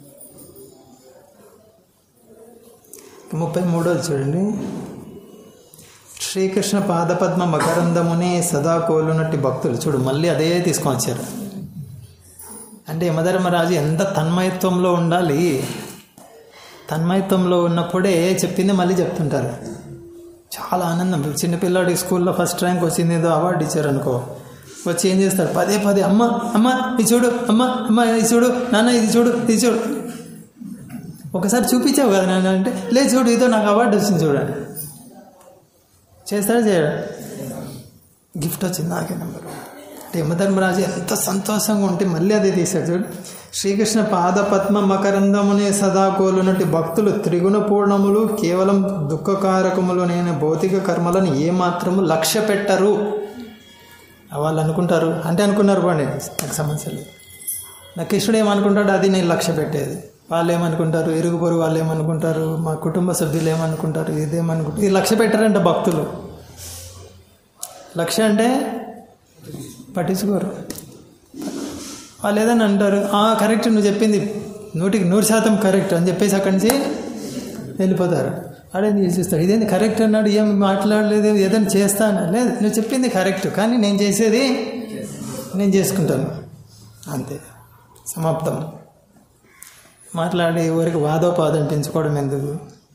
ముప్పై మూడోది చూడండి శ్రీకృష్ణ పాదపద్మ మకరందమునే సదా కోలునట్టి భక్తులు చూడు మళ్ళీ అదే తీసుకొని వచ్చారు అంటే యమధర్మరాజు ఎంత తన్మయత్వంలో ఉండాలి తన్మయత్వంలో ఉన్నప్పుడే చెప్పింది మళ్ళీ చెప్తుంటారు చాలా ఆనందం చిన్నపిల్లాడికి స్కూల్లో ఫస్ట్ ర్యాంక్ వచ్చింది ఏదో అవార్డు ఇచ్చారు అనుకో వచ్చి ఏం చేస్తారు పదే పదే అమ్మ అమ్మ ఇది చూడు అమ్మ అమ్మ ఇది చూడు నాన్న ఇది చూడు ఇది చూడు ఒకసారి చూపించావు కదా నాన్న అంటే లేదు చూడు ఇదో నాకు అవార్డు వచ్చింది చూడండి చేస్తాడా చేయడా గిఫ్ట్ వచ్చింది నాకే నెంబర్ అంటే యమధర్మరాజు ఎంత సంతోషంగా ఉంటే మళ్ళీ అదే తీశాడు చూడు శ్రీకృష్ణ పాదపద్మ మకరందమునే సదా కోలునటి భక్తులు త్రిగుణ పూర్ణములు కేవలం దుఃఖకారకములు నేను భౌతిక కర్మలను ఏమాత్రము లక్ష్య పెట్టరు వాళ్ళు అనుకుంటారు అంటే అనుకున్నారు పోండి నాకు సమస్య లేదు నా కృష్ణుడు ఏమనుకుంటాడు అది నేను లక్ష్య పెట్టేది వాళ్ళు ఏమనుకుంటారు ఇరుగు పొరుగు వాళ్ళు ఏమనుకుంటారు మా కుటుంబ సభ్యులు ఏమనుకుంటారు ఇదేమనుకుంటారు ఇది లక్ష్య పెట్టారంట భక్తులు లక్ష్య అంటే పట్టించుకోరు వాళ్ళు ఏదైనా అంటారు "ఆ, కరెక్ట్ నువ్వు చెప్పింది నూటికి నూరు శాతం కరెక్ట్ అని చెప్పేసి అక్కడి నుంచి వెళ్ళిపోతారు అడే నేను చూస్తాడు ఇదేంది కరెక్ట్ అన్నాడు ఏం మాట్లాడలేదు ఏదైనా చేస్తాను లేదు నువ్వు చెప్పింది కరెక్ట్ కానీ నేను చేసేది నేను చేసుకుంటాను అంతే సమాప్తం మాట్లాడి ఊరికి వాదోపాదం పెంచుకోవడం ఎందుకు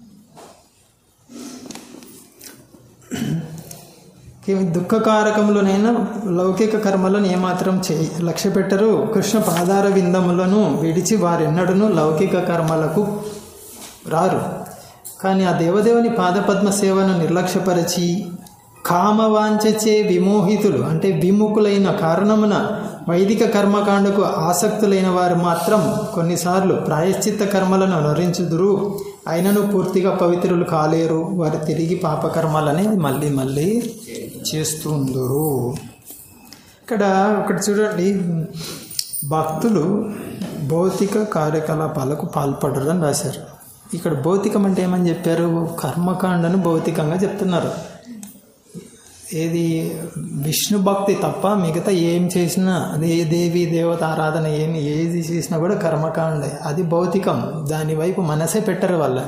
కేవలం దుఃఖకారకములనైనా లౌకిక కర్మలను ఏమాత్రం చేయి లక్ష్య పెట్టరు కృష్ణ పాదార విందములను విడిచి వారెన్నడూను లౌకిక కర్మలకు రారు కానీ ఆ దేవదేవుని పాదపద్మ సేవను నిర్లక్ష్యపరిచి కామవాంచచే విమోహితులు అంటే విముఖులైన కారణమున వైదిక కర్మకాండకు ఆసక్తులైన వారు మాత్రం కొన్నిసార్లు ప్రాయశ్చిత్త కర్మలను అనురించుదురు అయినను పూర్తిగా పవిత్రులు కాలేరు వారు తిరిగి పాపకర్మలని మళ్ళీ మళ్ళీ చేస్తుందురు ఇక్కడ ఒకటి చూడండి భక్తులు భౌతిక కార్యకలాపాలకు పాల్పడరు అని రాశారు ఇక్కడ భౌతికం అంటే ఏమని చెప్పారు కర్మకాండను భౌతికంగా చెప్తున్నారు ఏది విష్ణు భక్తి తప్ప మిగతా ఏం చేసినా అది ఏ దేవి దేవత ఆరాధన ఏమి ఏది చేసినా కూడా కర్మకాండే అది భౌతికం దాని వైపు మనసే పెట్టరు వాళ్ళ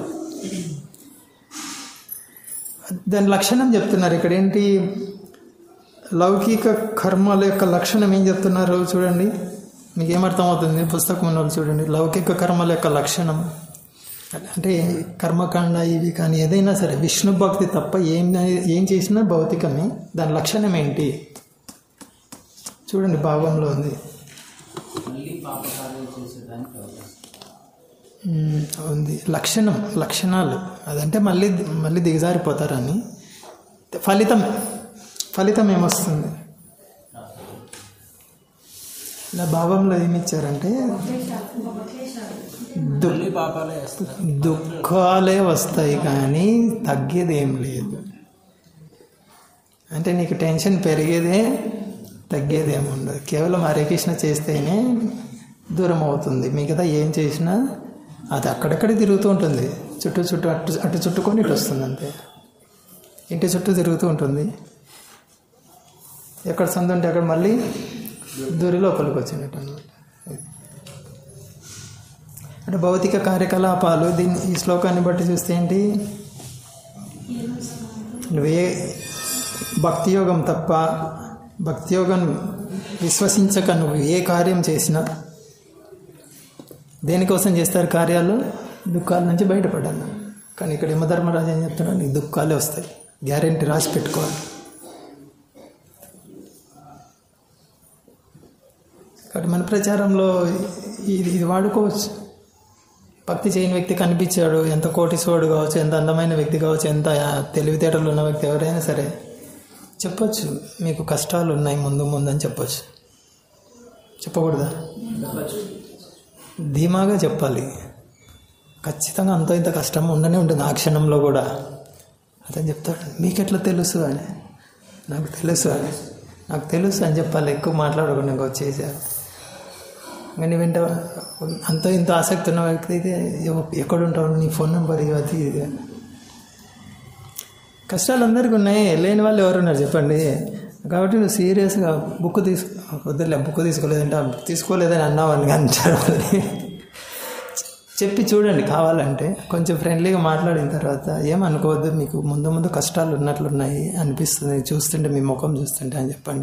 దాని లక్షణం చెప్తున్నారు ఇక్కడ ఏంటి లౌకిక కర్మల యొక్క లక్షణం ఏం చెప్తున్నారు చూడండి మీకు ఏమర్థమవుతుంది పుస్తకం ఉన్న వాళ్ళు చూడండి లౌకిక కర్మల యొక్క లక్షణం అంటే కర్మకాండ ఇవి కానీ ఏదైనా సరే విష్ణు భక్తి తప్ప ఏం ఏం చేసినా భౌతికమే దాని లక్షణం ఏంటి చూడండి భావంలో ఉంది మళ్ళీ పాపకార్యం చేసేదానికి అవకాశం ఉమ్, ఉంది లక్షణం లక్షణాలు అదంటే మళ్ళీ మళ్ళీ దిగజారిపోతారని ఫలితం ఫలితం ఏమొస్తుంది ఇలా భావంలో ఏమిచ్చారంటే దు మళ్ళీ పాపాలే వేస్తారు దుఃఖాలే వస్తాయి కానీ తగ్గేది ఏం లేదు అంటే నీకు టెన్షన్ పెరిగేదే తగ్గేది ఏమి ఉండదు కేవలం హరే కృష్ణ చేస్తేనే దూరం అవుతుంది మిగతా ఏం చేసినా అది అక్కడక్కడ తిరుగుతూ ఉంటుంది చుట్టూ చుట్టూ అటు అటు చుట్టుకొని ఇటు వస్తుంది అంతే ఇంటి చుట్టూ తిరుగుతూ ఉంటుంది ఎక్కడ సందు ఉంటే అక్కడ మళ్ళీ దూరి లోపలికి వచ్చినట్టు అనమాట అంటే భౌతిక కార్యకలాపాలు దీన్ని ఈ శ్లోకాన్ని బట్టి చూస్తే ఏంటి నువ్వే భక్తి యోగం తప్ప భక్తి యోగం విశ్వసించక నువ్వు ఏ కార్యం చేసినా దేనికోసం చేస్తారు కార్యాలు దుఃఖాల నుంచి బయటపడాలి కానీ ఇక్కడ యమధర్మరాజు ఏం చెప్తున్నాడు నీకు దుఃఖాలే వస్తాయి గ్యారెంటీ రాసి పెట్టుకోవాలి కాబట్టి మన ప్రచారంలో ఇది ఇది వాడుకోవచ్చు భక్తి చేయని వ్యక్తి కనిపించాడు ఎంత కోటీశ్వరుడు కావచ్చు ఎంత అందమైన వ్యక్తి కావచ్చు ఎంత తెలివితేటలు ఉన్న వ్యక్తి ఎవరైనా సరే చెప్పొచ్చు మీకు కష్టాలు ఉన్నాయి ముందు ముందు అని చెప్పొచ్చు చెప్పకూడదా ధీమాగా చెప్పాలి ఖచ్చితంగా అంత ఇంత కష్టం ఉండనే ఉంటుంది ఆ క్షణంలో కూడా అతను చెప్తాడు మీకెట్లా తెలుసు అని నాకు తెలుసు అని నాకు తెలుసు అని చెప్పాలి ఎక్కువ మాట్లాడకుండా ఇంకా వచ్చేసారు కానీ వెంట అంత ఇంత ఆసక్తి ఉన్న వ్యక్తి అయితే ఎవ- ఎక్కడ ఉంటావు నీ ఫోన్ నెంబర్ ఇవి అది ఇది అని. కష్టాలు అందరికీ ఉన్నాయి లేని వాళ్ళు ఎవరున్నారు చెప్పండి కాబట్టి నువ్వు సీరియస్గా బుక్ తీసు వద్దులే బుక్ తీసుకోలేదంటే ఆ బుక్ తీసుకోలేదని అన్నావు అని అంటారు వాళ్ళని. చెప్పి చూడండి కావాలంటే కొంచెం ఫ్రెండ్లీగా మాట్లాడిన తర్వాత ఏమనుకోవద్దు మీకు ముందు ముందు కష్టాలు ఉన్నట్లున్నాయి అనిపిస్తుంది చూస్తుంటే మీ ముఖం చూస్తుంటే అని చెప్పండి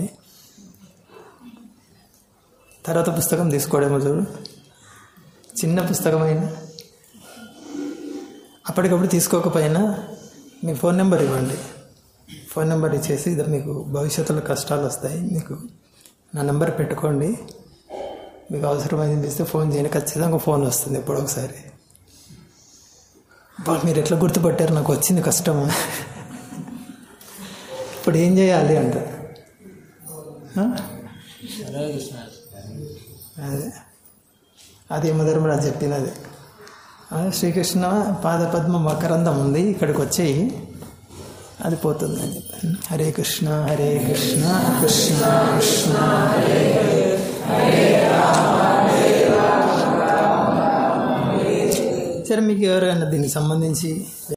తర్వాత పుస్తకం తీసుకోవడేమో చూడు చిన్న పుస్తకమైన అప్పటికప్పుడు తీసుకోకపోయినా మీ ఫోన్ నెంబర్ ఇవ్వండి ఫోన్ నెంబర్ ఇచ్చేసి ఇది మీకు భవిష్యత్తులో కష్టాలు వస్తాయి మీకు నా నెంబర్ పెట్టుకోండి మీకు అవసరమైంది ఇస్తే ఫోన్ చేయండి ఖచ్చితంగా ఫోన్ వస్తుంది ఎప్పుడో ఒకసారి "బా, మీరు ఎట్లా గుర్తుపట్టారు నాకు వచ్చింది కష్టం ఇప్పుడు ఏం చేయాలి అంట ఆ? హరే కృష్ణ అదే అది యమధర్మరాజు చెప్పినది ఆ, శ్రీకృష్ణ పాదపద్మ మకరందం ఉంది ఇక్కడికి వచ్చేయి అది పోతుంది అని చెప్పాను హరే కృష్ణ హరే కృష్ణ కృష్ణ కృష్ణ హరే హరే సరే మీకు ఎవరైనా దీనికి సంబంధించి